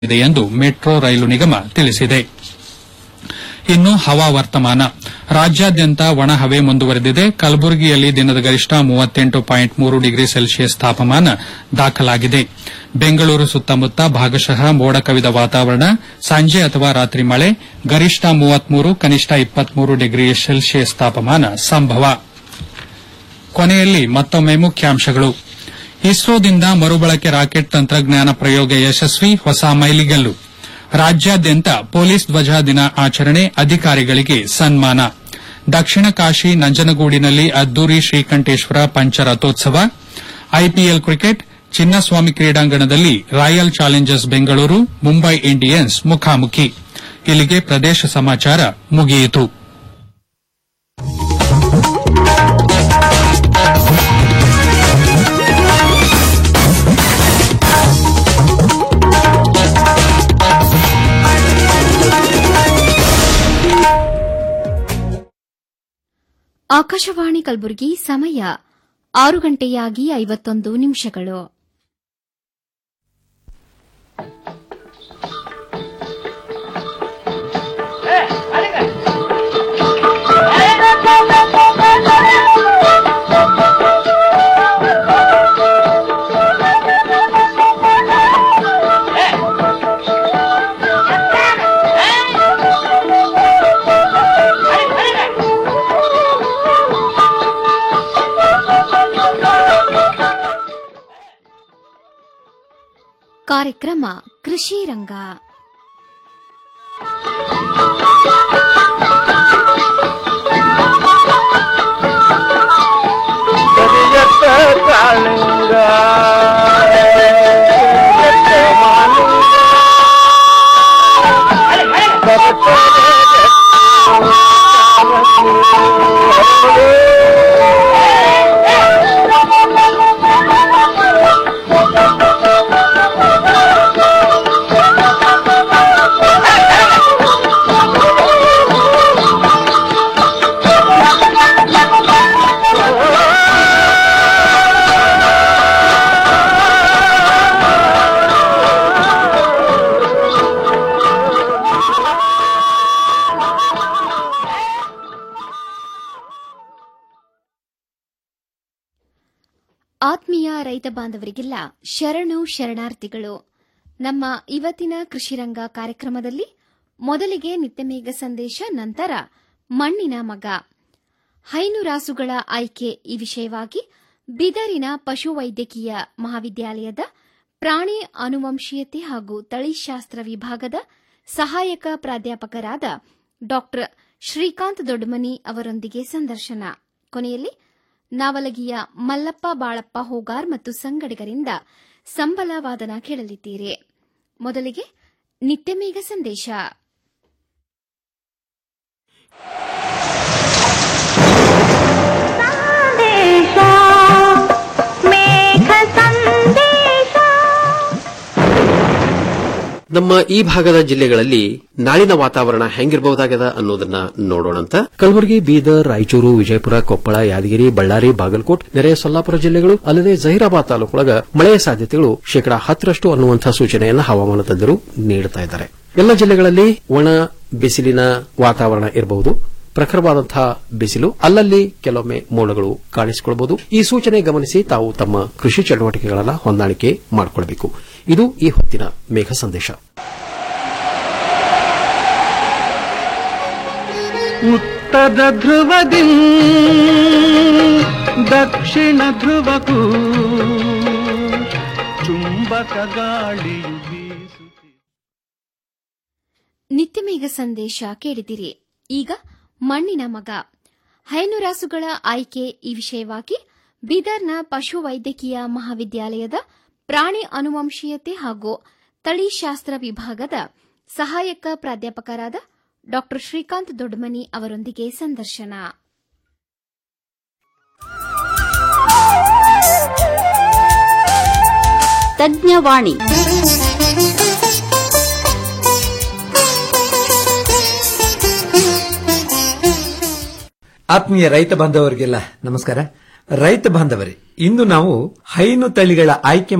ಇದೆ ಎಂದು ಮೆಟ್ರೋ ರೈಲು ನಿಗಮ ತಿಳಿಸಿದೆ ಇನ್ನು ಹವಾ ವರ್ತಮಾನ ರಾಜ್ಯಾದ್ಯಂತ ಒಣಹವೆ ಮುಂದುವರೆದಿದೆ ಕಲಬುರಗಿಯಲ್ಲಿ ದಿನದ ಗರಿಷ್ಠ ಮೂವತ್ತೆಂಟು ಪಾಯಿಂಟ್ ಮೂರು ಡಿಗ್ರಿ ಸೆಲ್ಸಿಯಸ್ ತಾಪಮಾನ ದಾಖಲಾಗಿದೆ ಬೆಂಗಳೂರು ಸುತ್ತಮುತ್ತ ಭಾಗಶಃ ಮೋಡ ಕವಿದ ವಾತಾವರಣ ಸಂಜೆ ಅಥವಾ ರಾತ್ರಿ ಮಳೆ ಗರಿಷ್ಠ ಮೂವತ್ಮೂರು ಕನಿಷ್ಠ ಇಪ್ಪತ್ಮೂರು ಡಿಗ್ರಿ ಸೆಲ್ಸಿಯಸ್ ತಾಪಮಾನ ಸಂಭವ ಕೊನೆಯಲ್ಲಿ ಮತ್ತೊಮ್ಮೆ ಮುಖ್ಯಾಂಶಗಳು ಇಸ್ರೋದಿಂದ ಮರುಬಳಕೆ ರಾಕೆಟ್ ತಂತ್ರಜ್ಞಾನ ಪ್ರಯೋಗ ಯಶಸ್ವಿ ಹೊಸ ಮೈಲಿಗಲ್ಲು ರಾಜ್ಯಾದ್ಯಂತ ಪೊಲೀಸ್ ಧ್ವಜ ದಿನ ಆಚರಣೆ ಅಧಿಕಾರಿಗಳಿಗೆ ಸನ್ಮಾನ ದಕ್ಷಿಣ ಕಾಶಿ ನಂಜನಗೂಡಿನಲ್ಲಿ ಅದ್ದೂರಿ ಶ್ರೀಕಂಠೇಶ್ವರ ಪಂಚರಥೋತ್ಸವ ಐಪಿಎಲ್ ಕ್ರಿಕೆಟ್ ಚಿನ್ನಸ್ವಾಮಿ ಕ್ರೀಡಾಂಗಣದಲ್ಲಿ Royal Challengers Bengaluru Mumbai Indians ಮುಖಾಮುಖಿ ಇಲ್ಲಿಗೆ ಪ್ರದೇಶ ಸಮಾಚಾರ ಮುಗಿಯಿತು ಆಕಾಶವಾಣಿ ಕಲಬುರಗಿ ಸಮಯ ಆರು ಗಂಟೆಯಾಗಿ ಐವತ್ತೊಂದು ನಿಮಿಷಗಳು ಕಾರ್ಯಕ್ರಮ ಕೃಷಿ ರಂಗ ಕರಿಯತ್ತ ಕಾಳಿಂಗ ಕರಿಯತ್ತ ಮಾಲಿಂಗ ಕರೆತರೆ ಆತ್ಮೀಯ ರೈತ ಬಾಂಧವರಿಗೆಲ್ಲ ಶರಣು ಶರಣಾರ್ಥಿಗಳು ನಮ್ಮ ಇವತ್ತಿನ ಕೃಷಿರಂಗ ಕಾರ್ಯಕ್ರಮದಲ್ಲಿ ಮೊದಲಿಗೆ ನಿತ್ಯಮೇಘ ಸಂದೇಶ ನಂತರ ಮಣ್ಣಿನ ಮಗ ಹೈನುರಾಸುಗಳ ಆಯ್ಕೆ ಈ ವಿಷಯವಾಗಿ ಬಿದರಿನ ಪಶುವೈದ್ಯಕೀಯ ಮಹಾವಿದ್ಯಾಲಯದ ಪ್ರಾಣಿ ಅನುವಂಶೀಯತೆ ಹಾಗೂ ತಳಿಶಾಸ್ತ್ರ ವಿಭಾಗದ ಸಹಾಯಕ ಪ್ರಾಧ್ಯಾಪಕರಾದ ಡಾ ಶ್ರೀಕಾಂತ್ ದೊಡ್ಡಮನಿ ಅವರೊಂದಿಗೆ ಸಂದರ್ಶನ ಕೊನೆಯಲ್ಲಿ ನಾವಲಗಿಯ ಮಲ್ಲಪ್ಪ ಬಾಳಪ್ಪ ಹೋಗಾರ್ ಮತ್ತು ಸಂಗಡಿಗರಿಂದ ಸಂಬಲ ವಾದನ ಕೇಳಲಿದ್ದೀರಿ ಮೊದಲಿಗೆ ನಿತ್ಯಮೇಘ ಸಂದೇಶ ಸಂದೇಶ ಮೇಘ ಸಂದೇಶ ನಮ್ಮ ಈ ಭಾಗದ ಜಿಲ್ಲೆಗಳಲ್ಲಿ ನಾಳಿನ ವಾತಾವರಣ ಹೆಂಗಿರಬಹುದಾಗದ ಅನ್ನೋದನ್ನ ನೋಡೋಣಂತ ಕಲಬುರಗಿ ಬೀದರ್ ರಾಯಚೂರು ವಿಜಯಪುರ ಕೊಪ್ಪಳ ಯಾದಗಿರಿ ಬಳ್ಳಾರಿ ಬಾಗಲಕೋಟ್ ನೆರೆಯ ಸೊಲ್ಲಾಪುರ ಜಿಲ್ಲೆಗಳು ಅಲ್ಲದೆ ಜಹೀರಾಬಾದ್ ತಾಲೂಕೊಳಗ ಮಳೆಯ ಸಾಧ್ಯತೆಗಳು ಶೇಕಡಾ ಹತ್ತರಷ್ಟು ಅನ್ನುವಂತಹ ಸೂಚನೆಯನ್ನು ಹವಾಮಾನ ತಜ್ಞರು ನೀಡುತ್ತಾ ಇದ್ದಾರೆ ಎಲ್ಲ ಜಿಲ್ಲೆಗಳಲ್ಲಿ ಒಣ ಬಿಸಿಲಿನ ವಾತಾವರಣ ಇರಬಹುದು ಪ್ರಖರವಾದಂತಹ ಬಿಸಿಲು ಅಲ್ಲಲ್ಲಿ ಕೆಲವೊಮ್ಮೆ ಮೋಡಗಳು ಕಾಣಿಸಿಕೊಳ್ಳಬಹುದು ಈ ಸೂಚನೆ ಗಮನಿಸಿ ತಾವು ತಮ್ಮ ಕೃಷಿ ಚಟುವಟಿಕೆಗಳನ್ನು ಹೊಂದಾಣಿಕೆ ಮಾಡಿಕೊಳ್ಳಬೇಕು ಇದು ಈ ಹೊತ್ತಿನ ಮೇಘ ಸಂದೇಶ ಉತ್ತರ ಧ್ರುವದಿ ದಕ್ಷಿಣ ಧ್ರುವಕ್ಕೂ ಚುಂಬಕ ಗಾಳಿಯು ಬೀಸುತ್ತಿದೆ ನಿತ್ಯಮೇಘ ಸಂದೇಶ ಕೇಳಿದಿರಿ ಈಗ ಮಣ್ಣಿನ ಮಗ ಹೈನುರಾಸುಗಳ ಆಯ್ಕೆ ಈ ವಿಷಯವಾಗಿ ಬೀದರ್ನ ಪಶುವೈದ್ಯಕೀಯ ಮಹಾವಿದ್ಯಾಲಯದ ಪ್ರಾಣಿ ಅನುವಂಶೀಯತೆ ಹಾಗೂ ತಳಿಶಾಸ್ತ್ರ ವಿಭಾಗದ ಸಹಾಯಕ ಪ್ರಾಧ್ಯಾಪಕರಾದ ಡಾ ಶ್ರೀಕಾಂತ್ ದೊಡ್ಡಮನಿ ಅವರೊಂದಿಗೆ ಸಂದರ್ಶನ ತಜ್ಞವಾಣಿ ಆತ್ಮೀಯ ರೈತ ಬಾಂಧವರಿಗೆಲ್ಲ ನಮಸ್ಕಾರ ರೈತ ಬಾಂಧವರೇ ಇಂದು ನಾವು ಹೈನು ತಳಿಗಳ ಆಯ್ಕೆ ಮತ್ತು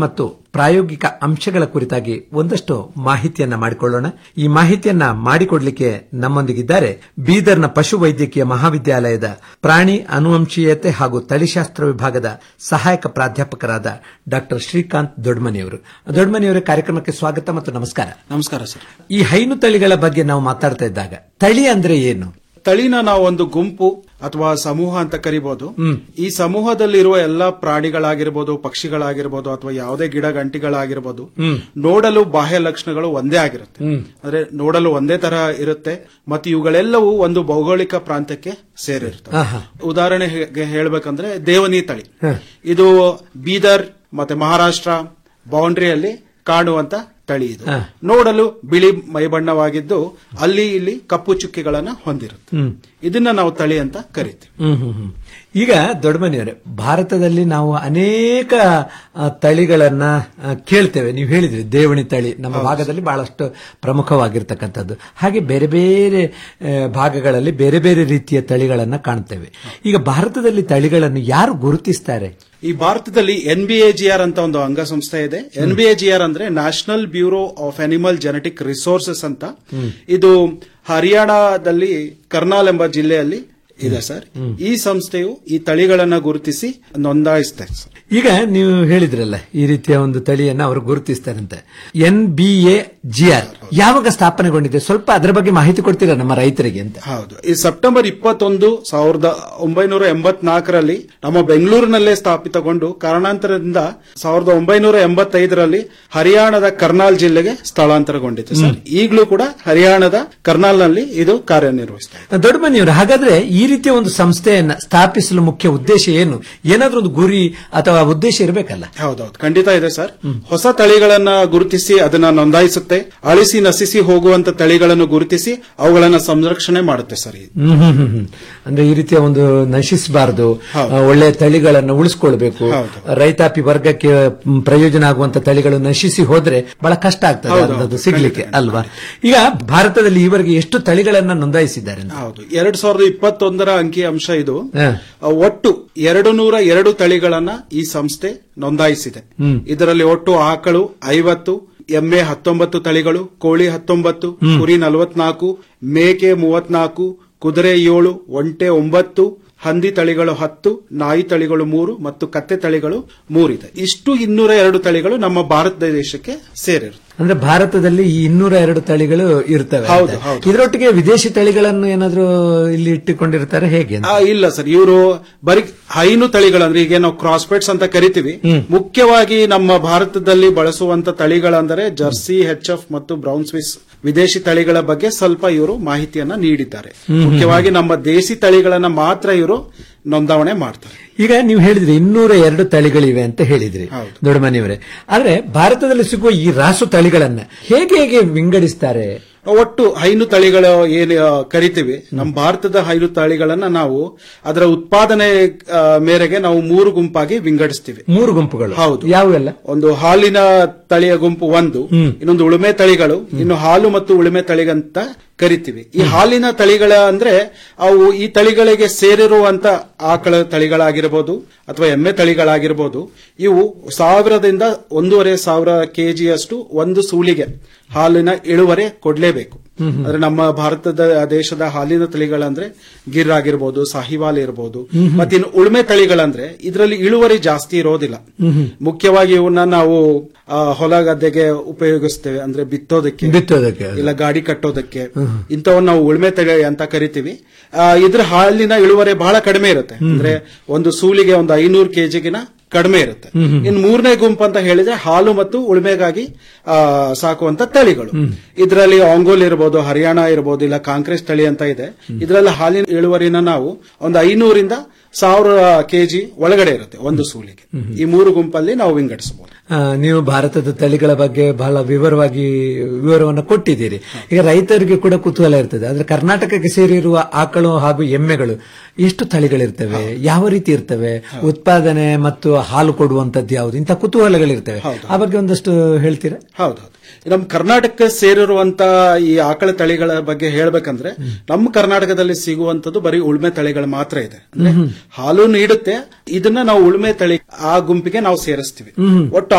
ಪ್ರಾಯೋಗಿಕ ಅಂಶಗಳ ಕುರಿತಾಗಿ ಒಂದಷ್ಟು ಮಾಹಿತಿಯನ್ನ ಮಾಡಿಕೊಳ್ಳೋಣ ಈ ಮಾಹಿತಿಯನ್ನ ಮಾಡಿಕೊಡ್ಲಿಕ್ಕೆ ನಮ್ಮೊಂದಿಗಿದ್ದಾರೆ ಬೀದರ್ನ ಪಶು ವೈದ್ಯಕೀಯ ಮಹಾವಿದ್ಯಾಲಯದ ಪ್ರಾಣಿ ಅನುವಂಶೀಯತೆ ಹಾಗೂ ತಳಿಶಾಸ್ತ್ರ ವಿಭಾಗದ ಸಹಾಯಕ ಪ್ರಾಧ್ಯಾಪಕರಾದ ಡಾಕ್ಟರ್ ಶ್ರೀಕಾಂತ್ ದೊಡ್ಮನಿಯವರು ದೊಡ್ಮನಿಯವರ ಕಾರ್ಯಕ್ರಮಕ್ಕೆ ಸ್ವಾಗತ ಮತ್ತು ನಮಸ್ಕಾರ ನಮಸ್ಕಾರ ಸರ್ ಈ ಹೈನು ತಳಿಗಳ ಬಗ್ಗೆ ನಾವು ಮಾತಾಡ್ತಾ ಇದ್ದಾಗ ತಳಿ ಅಂದ್ರೆ ಏನು ತಳಿನ ನಾವು ಒಂದು ಗುಂಪು ಅಥವಾ ಸಮೂಹ ಅಂತ ಕರಿಬಹುದು ಈ ಸಮೂಹದಲ್ಲಿರುವ ಎಲ್ಲಾ ಪ್ರಾಣಿಗಳಾಗಿರ್ಬೋದು ಪಕ್ಷಿಗಳಾಗಿರ್ಬೋದು ಅಥವಾ ಯಾವುದೇ ಗಿಡ ಗಂಟಿಗಳಾಗಿರ್ಬೋದು ನೋಡಲು ಬಾಹ್ಯ ಲಕ್ಷಣಗಳು ಒಂದೇ ಆಗಿರುತ್ತೆ ಅಂದ್ರೆ ನೋಡಲು ಒಂದೇ ತರ ಇರುತ್ತೆ ಮತ್ತು ಇವುಗಳೆಲ್ಲವೂ ಒಂದು ಭೌಗೋಳಿಕ ಪ್ರಾಂತ್ಯಕ್ಕೆ ಸೇರಿರ್ತವೆ ಉದಾಹರಣೆಗೆ ಹೇಳ್ಬೇಕಂದ್ರೆ ದೇವನಿ ತಳಿ ಇದು ಬೀದರ್ ಮತ್ತೆ ಮಹಾರಾಷ್ಟ್ರ ಬೌಂಡ್ರಿಯಲ್ಲಿ ಕಾಣುವಂತ ತಳಿ ಇದು ನೋಡಲು ಬಿಳಿ ಮೈಬಣ್ಣವಾಗಿದ್ದು ಅಲ್ಲಿ ಇಲ್ಲಿ ಕಪ್ಪು ಚುಕ್ಕಿಗಳನ್ನ ಹೊಂದಿರುತ್ತೆ ಇದನ್ನ ನಾವು ತಳಿ ಅಂತ ಕರಿತೀವಿ ಹ್ಮ್ ಹ್ಮ್ ಹ್ಮ್. ಈಗ ದೊಡ್ಡಮನಿಯವರೇ ಭಾರತದಲ್ಲಿ ನಾವು ಅನೇಕ ಆ, ತಳಿಗಳನ್ನ ಆ, ಕೇಳ್ತೇವೆ ನೀವು ಹೇಳಿದ್ರಿ ದೇವಣಿ ತಳಿ ನಮ್ಮ ಭಾಗದಲ್ಲಿ ಬಹಳಷ್ಟು ಪ್ರಮುಖವಾಗಿರ್ತಕ್ಕಂಥದ್ದು ಹಾಗೆ ಬೇರೆ ಬೇರೆ ಆ, ಭಾಗಗಳಲ್ಲಿ ಬೇರೆ ಬೇರೆ ರೀತಿಯ ತಳಿಗಳನ್ನ ಕಾಣ್ತೇವೆ ಈಗ ಭಾರತದಲ್ಲಿ ತಳಿಗಳನ್ನು ಯಾರು ಗುರುತಿಸ್ತಾರೆ ಈ ಭಾರತದಲ್ಲಿ ಎನ್ ಬಿ ಆರ್ ಅಂತ ಒಂದು ಅಂಗಸಂಸ್ಥೆ ಇದೆ ಎನ್ ಬಿ ಆರ್ ಅಂದ್ರೆ national bureau of animal genetic resources ಅಂತ ಇದು ಹರಿಯಾಣದಲ್ಲಿ ಕರ್ನಾಲ್ ಎಂಬ ಜಿಲ್ಲೆಯಲ್ಲಿ ಇದೆ ಸರ್ ಈ ಸಂಸ್ಥೆಯು ಈ ತಳಿಗಳನ್ನ ಗುರುತಿಸಿ ನೋಂದಾಯಿಸುತ್ತೆ ಸರ್ ಈಗ ನೀವು ಹೇಳಿದ್ರಲ್ಲ ಈ ರೀತಿಯ ಒಂದು ತಳಿಯನ್ನ ಅವರು ಗುರುತಿಸ್ತಾರಂತೆ N B A G R ಯಾವಾಗ ಸ್ಥಾಪನೆಗೊಂಡಿದೆ ಸ್ವಲ್ಪ ಅದರ ಬಗ್ಗೆ ಮಾಹಿತಿ ಕೊಡ್ತೀರಾ ನಮ್ಮ ರೈತರಿಗೆ ಅಂತ ಹೌದು ಈ ಸೆಪ್ಟೆಂಬರ್ ಇಪ್ಪತ್ತೊಂದು ಸಾವಿರದ ಒಂಬೈನೂರ ಎಂಬತ್ನಾಲ್ಕರಲ್ಲಿ ನಮ್ಮ ಬೆಂಗಳೂರಿನಲ್ಲೇ ಸ್ಥಾಪಿತಗೊಂಡು ಕಾರಣಾಂತರದಿಂದ ಸಾವಿರದ ಒಂಬೈನೂರ ಎಂಬತ್ತೈದರಲ್ಲಿ ಹರಿಯಾಣದ ಕರ್ನಾಲ್ ಜಿಲ್ಲೆಗೆ ಸ್ಥಳಾಂತರಗೊಂಡಿದೆ ಸರ್ ಈಗಲೂ ಕೂಡ ಹರಿಯಾಣದ ಕರ್ನಾಲ್ನಲ್ಲಿ ಇದು ಕಾರ್ಯನಿರ್ವಹಿಸ್ತಾ ಇದೆ ದೊಡ್ಡಮನಿಯವರು ಹಾಗಾದ್ರೆ ಈ ರೀತಿಯ ಒಂದು ಸಂಸ್ಥೆಯನ್ನ ಸ್ಥಾಪಿಸಲು ಮುಖ್ಯ ಉದ್ದೇಶ ಏನು ಏನಾದ್ರೂ ಒಂದು ಗುರಿ ಅಥವಾ ಉದ್ದೇಶ ಇರಬೇಕಲ್ಲ ಹೌದೌದು ಖಂಡಿತ ಇದೆ ಸರ್ ಹೊಸ ತಳಿಗಳನ್ನ ಗುರುತಿಸಿ ಅದನ್ನ ನೋಂದಾಯಿಸುತ್ತೆ ಅಳಿಸಿ ನಶಿಸಿ ಹೋಗುವಂತ ತಳಿಗಳನ್ನು ಗುರುತಿಸಿ ಅವುಗಳನ್ನ ಸಂರಕ್ಷಣೆ ಮಾಡುತ್ತೆ ಸರ್ ಇದು. ಹ್ಮ್ ಹ್ಮ್ ಹ್ಮ್ ಹ್ಮ್. ಅಂದ್ರೆ ಈ ರೀತಿಯ ಒಂದು ನಶಿಸಬಾರದು ಒಳ್ಳೆ ತಳಿಗಳನ್ನು ಉಳಿಸ್ಕೊಳ್ಬೇಕು ರೈತಾಪಿ ವರ್ಗಕ್ಕೆ ಮ್, ಪ್ರಯೋಜನ ಆಗುವಂತ ತಳಿಗಳು ನಶಿಸಿ ಹೋದ್ರೆ ಬಹಳ ಕಷ್ಟ ಆಗ್ತದೆ ಹೌದು, ಅದು ಹೌದು. ಸಿಗ್ಲಿಕ್ಕೆ ಅಲ್ವಾ ಈಗ ಭಾರತದಲ್ಲಿ ಈವರೆಗೆ ಎಷ್ಟು ತಳಿಗಳನ್ನ ನೋಂದಾಯಿಸಿದ್ದಾರೆ ಅಂತ? ಹೌದು ಎರಡ್ ಸಾವಿರದ ಇಪ್ಪತ್ತೊಂದರ ಅಂಕಿ ಅಂಶ ಇದು ಹ. ಆ, ಒಟ್ಟು ಎರಡು ನೂರ ಎರಡು ತಳಿಗಳನ್ನ ಈ ಸಂಸ್ಥೆ ನೋಂದಾಯಿಸಿದೆ ಹ್ಮ್. ಇದರಲ್ಲಿ ಒಟ್ಟು ಆಕಳು ಐವತ್ತು ಎಮ್ಮೆ ಹತ್ತೊಂಬತ್ತು ತಳಿಗಳು ಕೋಳಿ ಹತ್ತೊಂಬತ್ತು ಕುರಿ ನಲವತ್ನಾಲ್ಕು ಮೇಕೆ ಮೂವತ್ನಾಲ್ಕು ಕುದುರೆ ಏಳು ಒಂಟೆ ಒಂಬತ್ತು ಹಂದಿ ತಳಿಗಳು ಹತ್ತು ನಾಯಿ ತಳಿಗಳು ಮೂರು ಮತ್ತು ಕತ್ತೆ ತಳಿಗಳು ಮೂರಿದೆ ಇಷ್ಟು ಇನ್ನೂರ ಎರಡು ತಳಿಗಳು ನಮ್ಮ ಭಾರತ ದೇಶಕ್ಕೆ ಸೇರಿರುತ್ತೆ ಅಂದ್ರೆ ಭಾರತದಲ್ಲಿ ಈ ಇನ್ನೂರ ಎರಡು ತಳಿಗಳು ಇರ್ತವೆ ಹೌದು, ಅಂತ. ಹೌದು. ಇದರೊಟ್ಟಿಗೆ ವಿದೇಶಿ ತಳಿಗಳನ್ನು ಏನಾದ್ರೂ ಇಲ್ಲಿ ಇಟ್ಟುಕೊಂಡಿರ್ತಾರೆ ಹೇಗೆ ಅಂತ? ಆ, ಇಲ್ಲ ಸರ್ ಇವರು ಬರೀ ಹೈನು ತಳಿಗಳಂದ್ರೆ ಈಗ ನಾವು ಕ್ರಾಸ್ಪೆಟ್ಸ್ ಅಂತ ಕರಿತೀವಿ ಮುಖ್ಯವಾಗಿ ನಮ್ಮ ಭಾರತದಲ್ಲಿ ಬಳಸುವಂತ ತಳಿಗಳಂದರೆ ಜರ್ಸಿ ಹೆಚ್ ಎಫ್ ಮತ್ತು ಬ್ರೌನ್ ಸ್ವಿಸ್ ವಿದೇಶಿ ತಳಿಗಳ ಬಗ್ಗೆ ಸ್ವಲ್ಪ ಇವರು ಮಾಹಿತಿಯನ್ನ ನೀಡಿದ್ದಾರೆ ಮುಖ್ಯವಾಗಿ ನಮ್ಮ ದೇಸಿ ತಳಿಗಳನ್ನ ಮಾತ್ರ ಇವರು ನೋಂದಾವಣೆ ಮಾಡ್ತಾರೆ ಈಗ ನೀವು ಹೇಳಿದ್ರಿ ಇನ್ನೂರ ಎರಡು ತಳಿಗಳಿವೆ ಅಂತ ಹೇಳಿದ್ರಿ ದೊಡ್ಡಮನೆಯವರೇ ಆದ್ರೆ ಭಾರತದಲ್ಲಿ ಸಿಗುವ ಈ ರಾಸು ತಳಿಗಳನ್ನ ಹೇಗೆ ಹೇಗೆ ವಿಂಗಡಿಸ್ತಾರೆ ಒಟ್ಟು ಹೈನು ತಳಿಗಳು ಏನು ಆ, ಕರಿತೀವಿ ನಮ್ಮ ಭಾರತದ ಹೈನು ತಳಿಗಳನ್ನ ನಾವು ಅದರ ಉತ್ಪಾದನೆ ಆ, ಮೇರೆಗೆ ನಾವು ಮೂರು ಗುಂಪಾಗಿ ವಿಂಗಡಿಸ್ತೀವಿ ಮೂರು ಗುಂಪುಗಳು ಹೌದು ಯಾವೆಲ್ಲ ಒಂದು ಹಾಲಿನ ತಳಿಯ ಗುಂಪು ಒಂದು ಇನ್ನೊಂದು ಉಳುಮೆ ತಳಿಗಳು ಇನ್ನು ಹಾಲು ಮತ್ತು ಉಳುಮೆ ತಳಿಗಂತ ಕರಿತೀವಿ ಈ ಹಾಲಿನ ತಳಿಗಳ ಅಂದ್ರೆ ಅವು ಈ ತಳಿಗಳಿಗೆ ಸೇರಿರುವಂತ ಆಕಳ ತಳಿಗಳಾಗಿರ್ಬೋದು ಅಥವಾ ಎಮ್ಮೆ ತಳಿಗಳಾಗಿರ್ಬೋದು ಇವು ಸಾವಿರದಿಂದ ಒಂದೂವರೆ ಸಾವಿರ ಕೆಜಿಯಷ್ಟು ಒಂದು ಸೂಲಿಗೆ ಹಾಲಿನ ಇಳುವರಿ ಕೊಡ್ಲೇಬೇಕು ಅಂದ್ರೆ ನಮ್ಮ ಭಾರತದ ದೇಶದ ಹಾಲಿನ ತಳಿಗಳಂದ್ರೆ ಗಿರ್ ಆಗಿರ್ಬೋದು ಸಾಹಿವಾಲ್ ಇರ್ಬೋದು ಮತ್ತಿನ್ನು ಉಳುಮೆ ತಳಿಗಳಂದ್ರೆ ಇದರಲ್ಲಿ ಇಳುವರಿ ಜಾಸ್ತಿ ಇರೋದಿಲ್ಲ ಮುಖ್ಯವಾಗಿ ಇವನ್ನ ನಾವು ಆ, ಹೊಲ ಗದ್ದೆಗೆ ಉಪಯೋಗಿಸ್ತೇವೆ ಅಂದ್ರೆ ಬಿತ್ತೋದಕ್ಕೆ ಬಿತ್ತೋದಕ್ಕೆ ಇಲ್ಲ ಗಾಡಿ ಕಟ್ಟೋದಕ್ಕೆ ಇಂಥವನ್ನ ನಾವು ಉಳುಮೆ ತಳಿ ಅಂತ ಕರಿತೀವಿ ಆ, ಇದ್ರ ಹಾಲಿನ ಇಳುವರಿ ಬಹಳ ಕಡಿಮೆ ಇರುತ್ತೆ ಅಂದ್ರೆ ಒಂದು ಸೂಲಿಗೆ ಒಂದು ಐನೂರು ಕೆಜಿಗಿನ ಕಡಿಮೆ ಇರುತ್ತೆ ಇನ್ನು ಮೂರನೇ ಗುಂಪು ಅಂತ ಹೇಳಿದ್ರೆ ಹಾಲು ಮತ್ತು ಉಳುಮೆಗಾಗಿ ಆ, ಸಾಕುವಂತ ತಳಿಗಳು ಇದರಲ್ಲಿ ಆಂಗೋಲ್ ಇರಬಹುದು ಹರಿಯಾಣ ಇರಬಹುದು ಇಲ್ಲ ಕಾಂಕ್ರೆಸ್ ತಳಿ ಅಂತ ಇದೆ ಇದರಲ್ಲಿ ಹಾಲಿನ ಇಳುವರಿನ ನಾವು ಒಂದು ಐನೂರಿಂದ ಸಾವಿರ ಕೆಜಿ ಒಳಗಡೆ ಇರುತ್ತೆ ಒಂದು ಸೂಲಿಗೆ ಈ ಮೂರು ಗುಂಪಲ್ಲಿ ನಾವು ವಿಂಗಡಿಸಬಹುದು ಆ, ನೀವು ಭಾರತದ ತಳಿಗಳ ಬಗ್ಗೆ ಬಹಳ ವಿವರವಾಗಿ ವಿವರವನ್ನು ಕೊಟ್ಟಿದ್ದೀರಿ ಈಗ ರೈತರಿಗೆ ಕೂಡ ಕುತೂಹಲ ಇರ್ತದೆ ಆದ್ರೆ ಕರ್ನಾಟಕಕ್ಕೆ ಸೇರಿರುವ ಆಕಳು ಹಾಗೂ ಎಮ್ಮೆಗಳು ಎಷ್ಟು ತಳಿಗಳಿರ್ತವೆ ಯಾವ ರೀತಿ ಇರ್ತವೆ ಉತ್ಪಾದನೆ ಮತ್ತು ಹಾಲು ಕೊಡುವಂತದ್ದು ಯಾವುದು ಇಂಥ ಕುತೂಹಲಗಳಿರ್ತವೆ ಆ ಬಗ್ಗೆ ಒಂದಷ್ಟು ಹೇಳ್ತೀರಾ ಹೌದೌದು ನಮ್ಮ ಕರ್ನಾಟಕಕ್ಕೆ ಸೇರಿರುವಂತ ಈ ಆಕಳ ತಳಿಗಳ ಬಗ್ಗೆ ಹೇಳ್ಬೇಕಂದ್ರೆ ನಮ್ಮ ಕರ್ನಾಟಕದಲ್ಲಿ ಸಿಗುವಂತದ್ದು ಬರೀ ಉಳುಮೆ ತಳಿಗಳು ಮಾತ್ರ ಇದೆ ಅಂದ್ರೆ ಹಾಲು ನೀಡುತ್ತೆ ಇದನ್ನ ನಾವು ಉಳುಮೆ ತಳಿ ಆ ಗುಂಪಿಗೆ ನಾವು ಸೇರಿಸ್ತೀವಿ ಒಟ್ಟು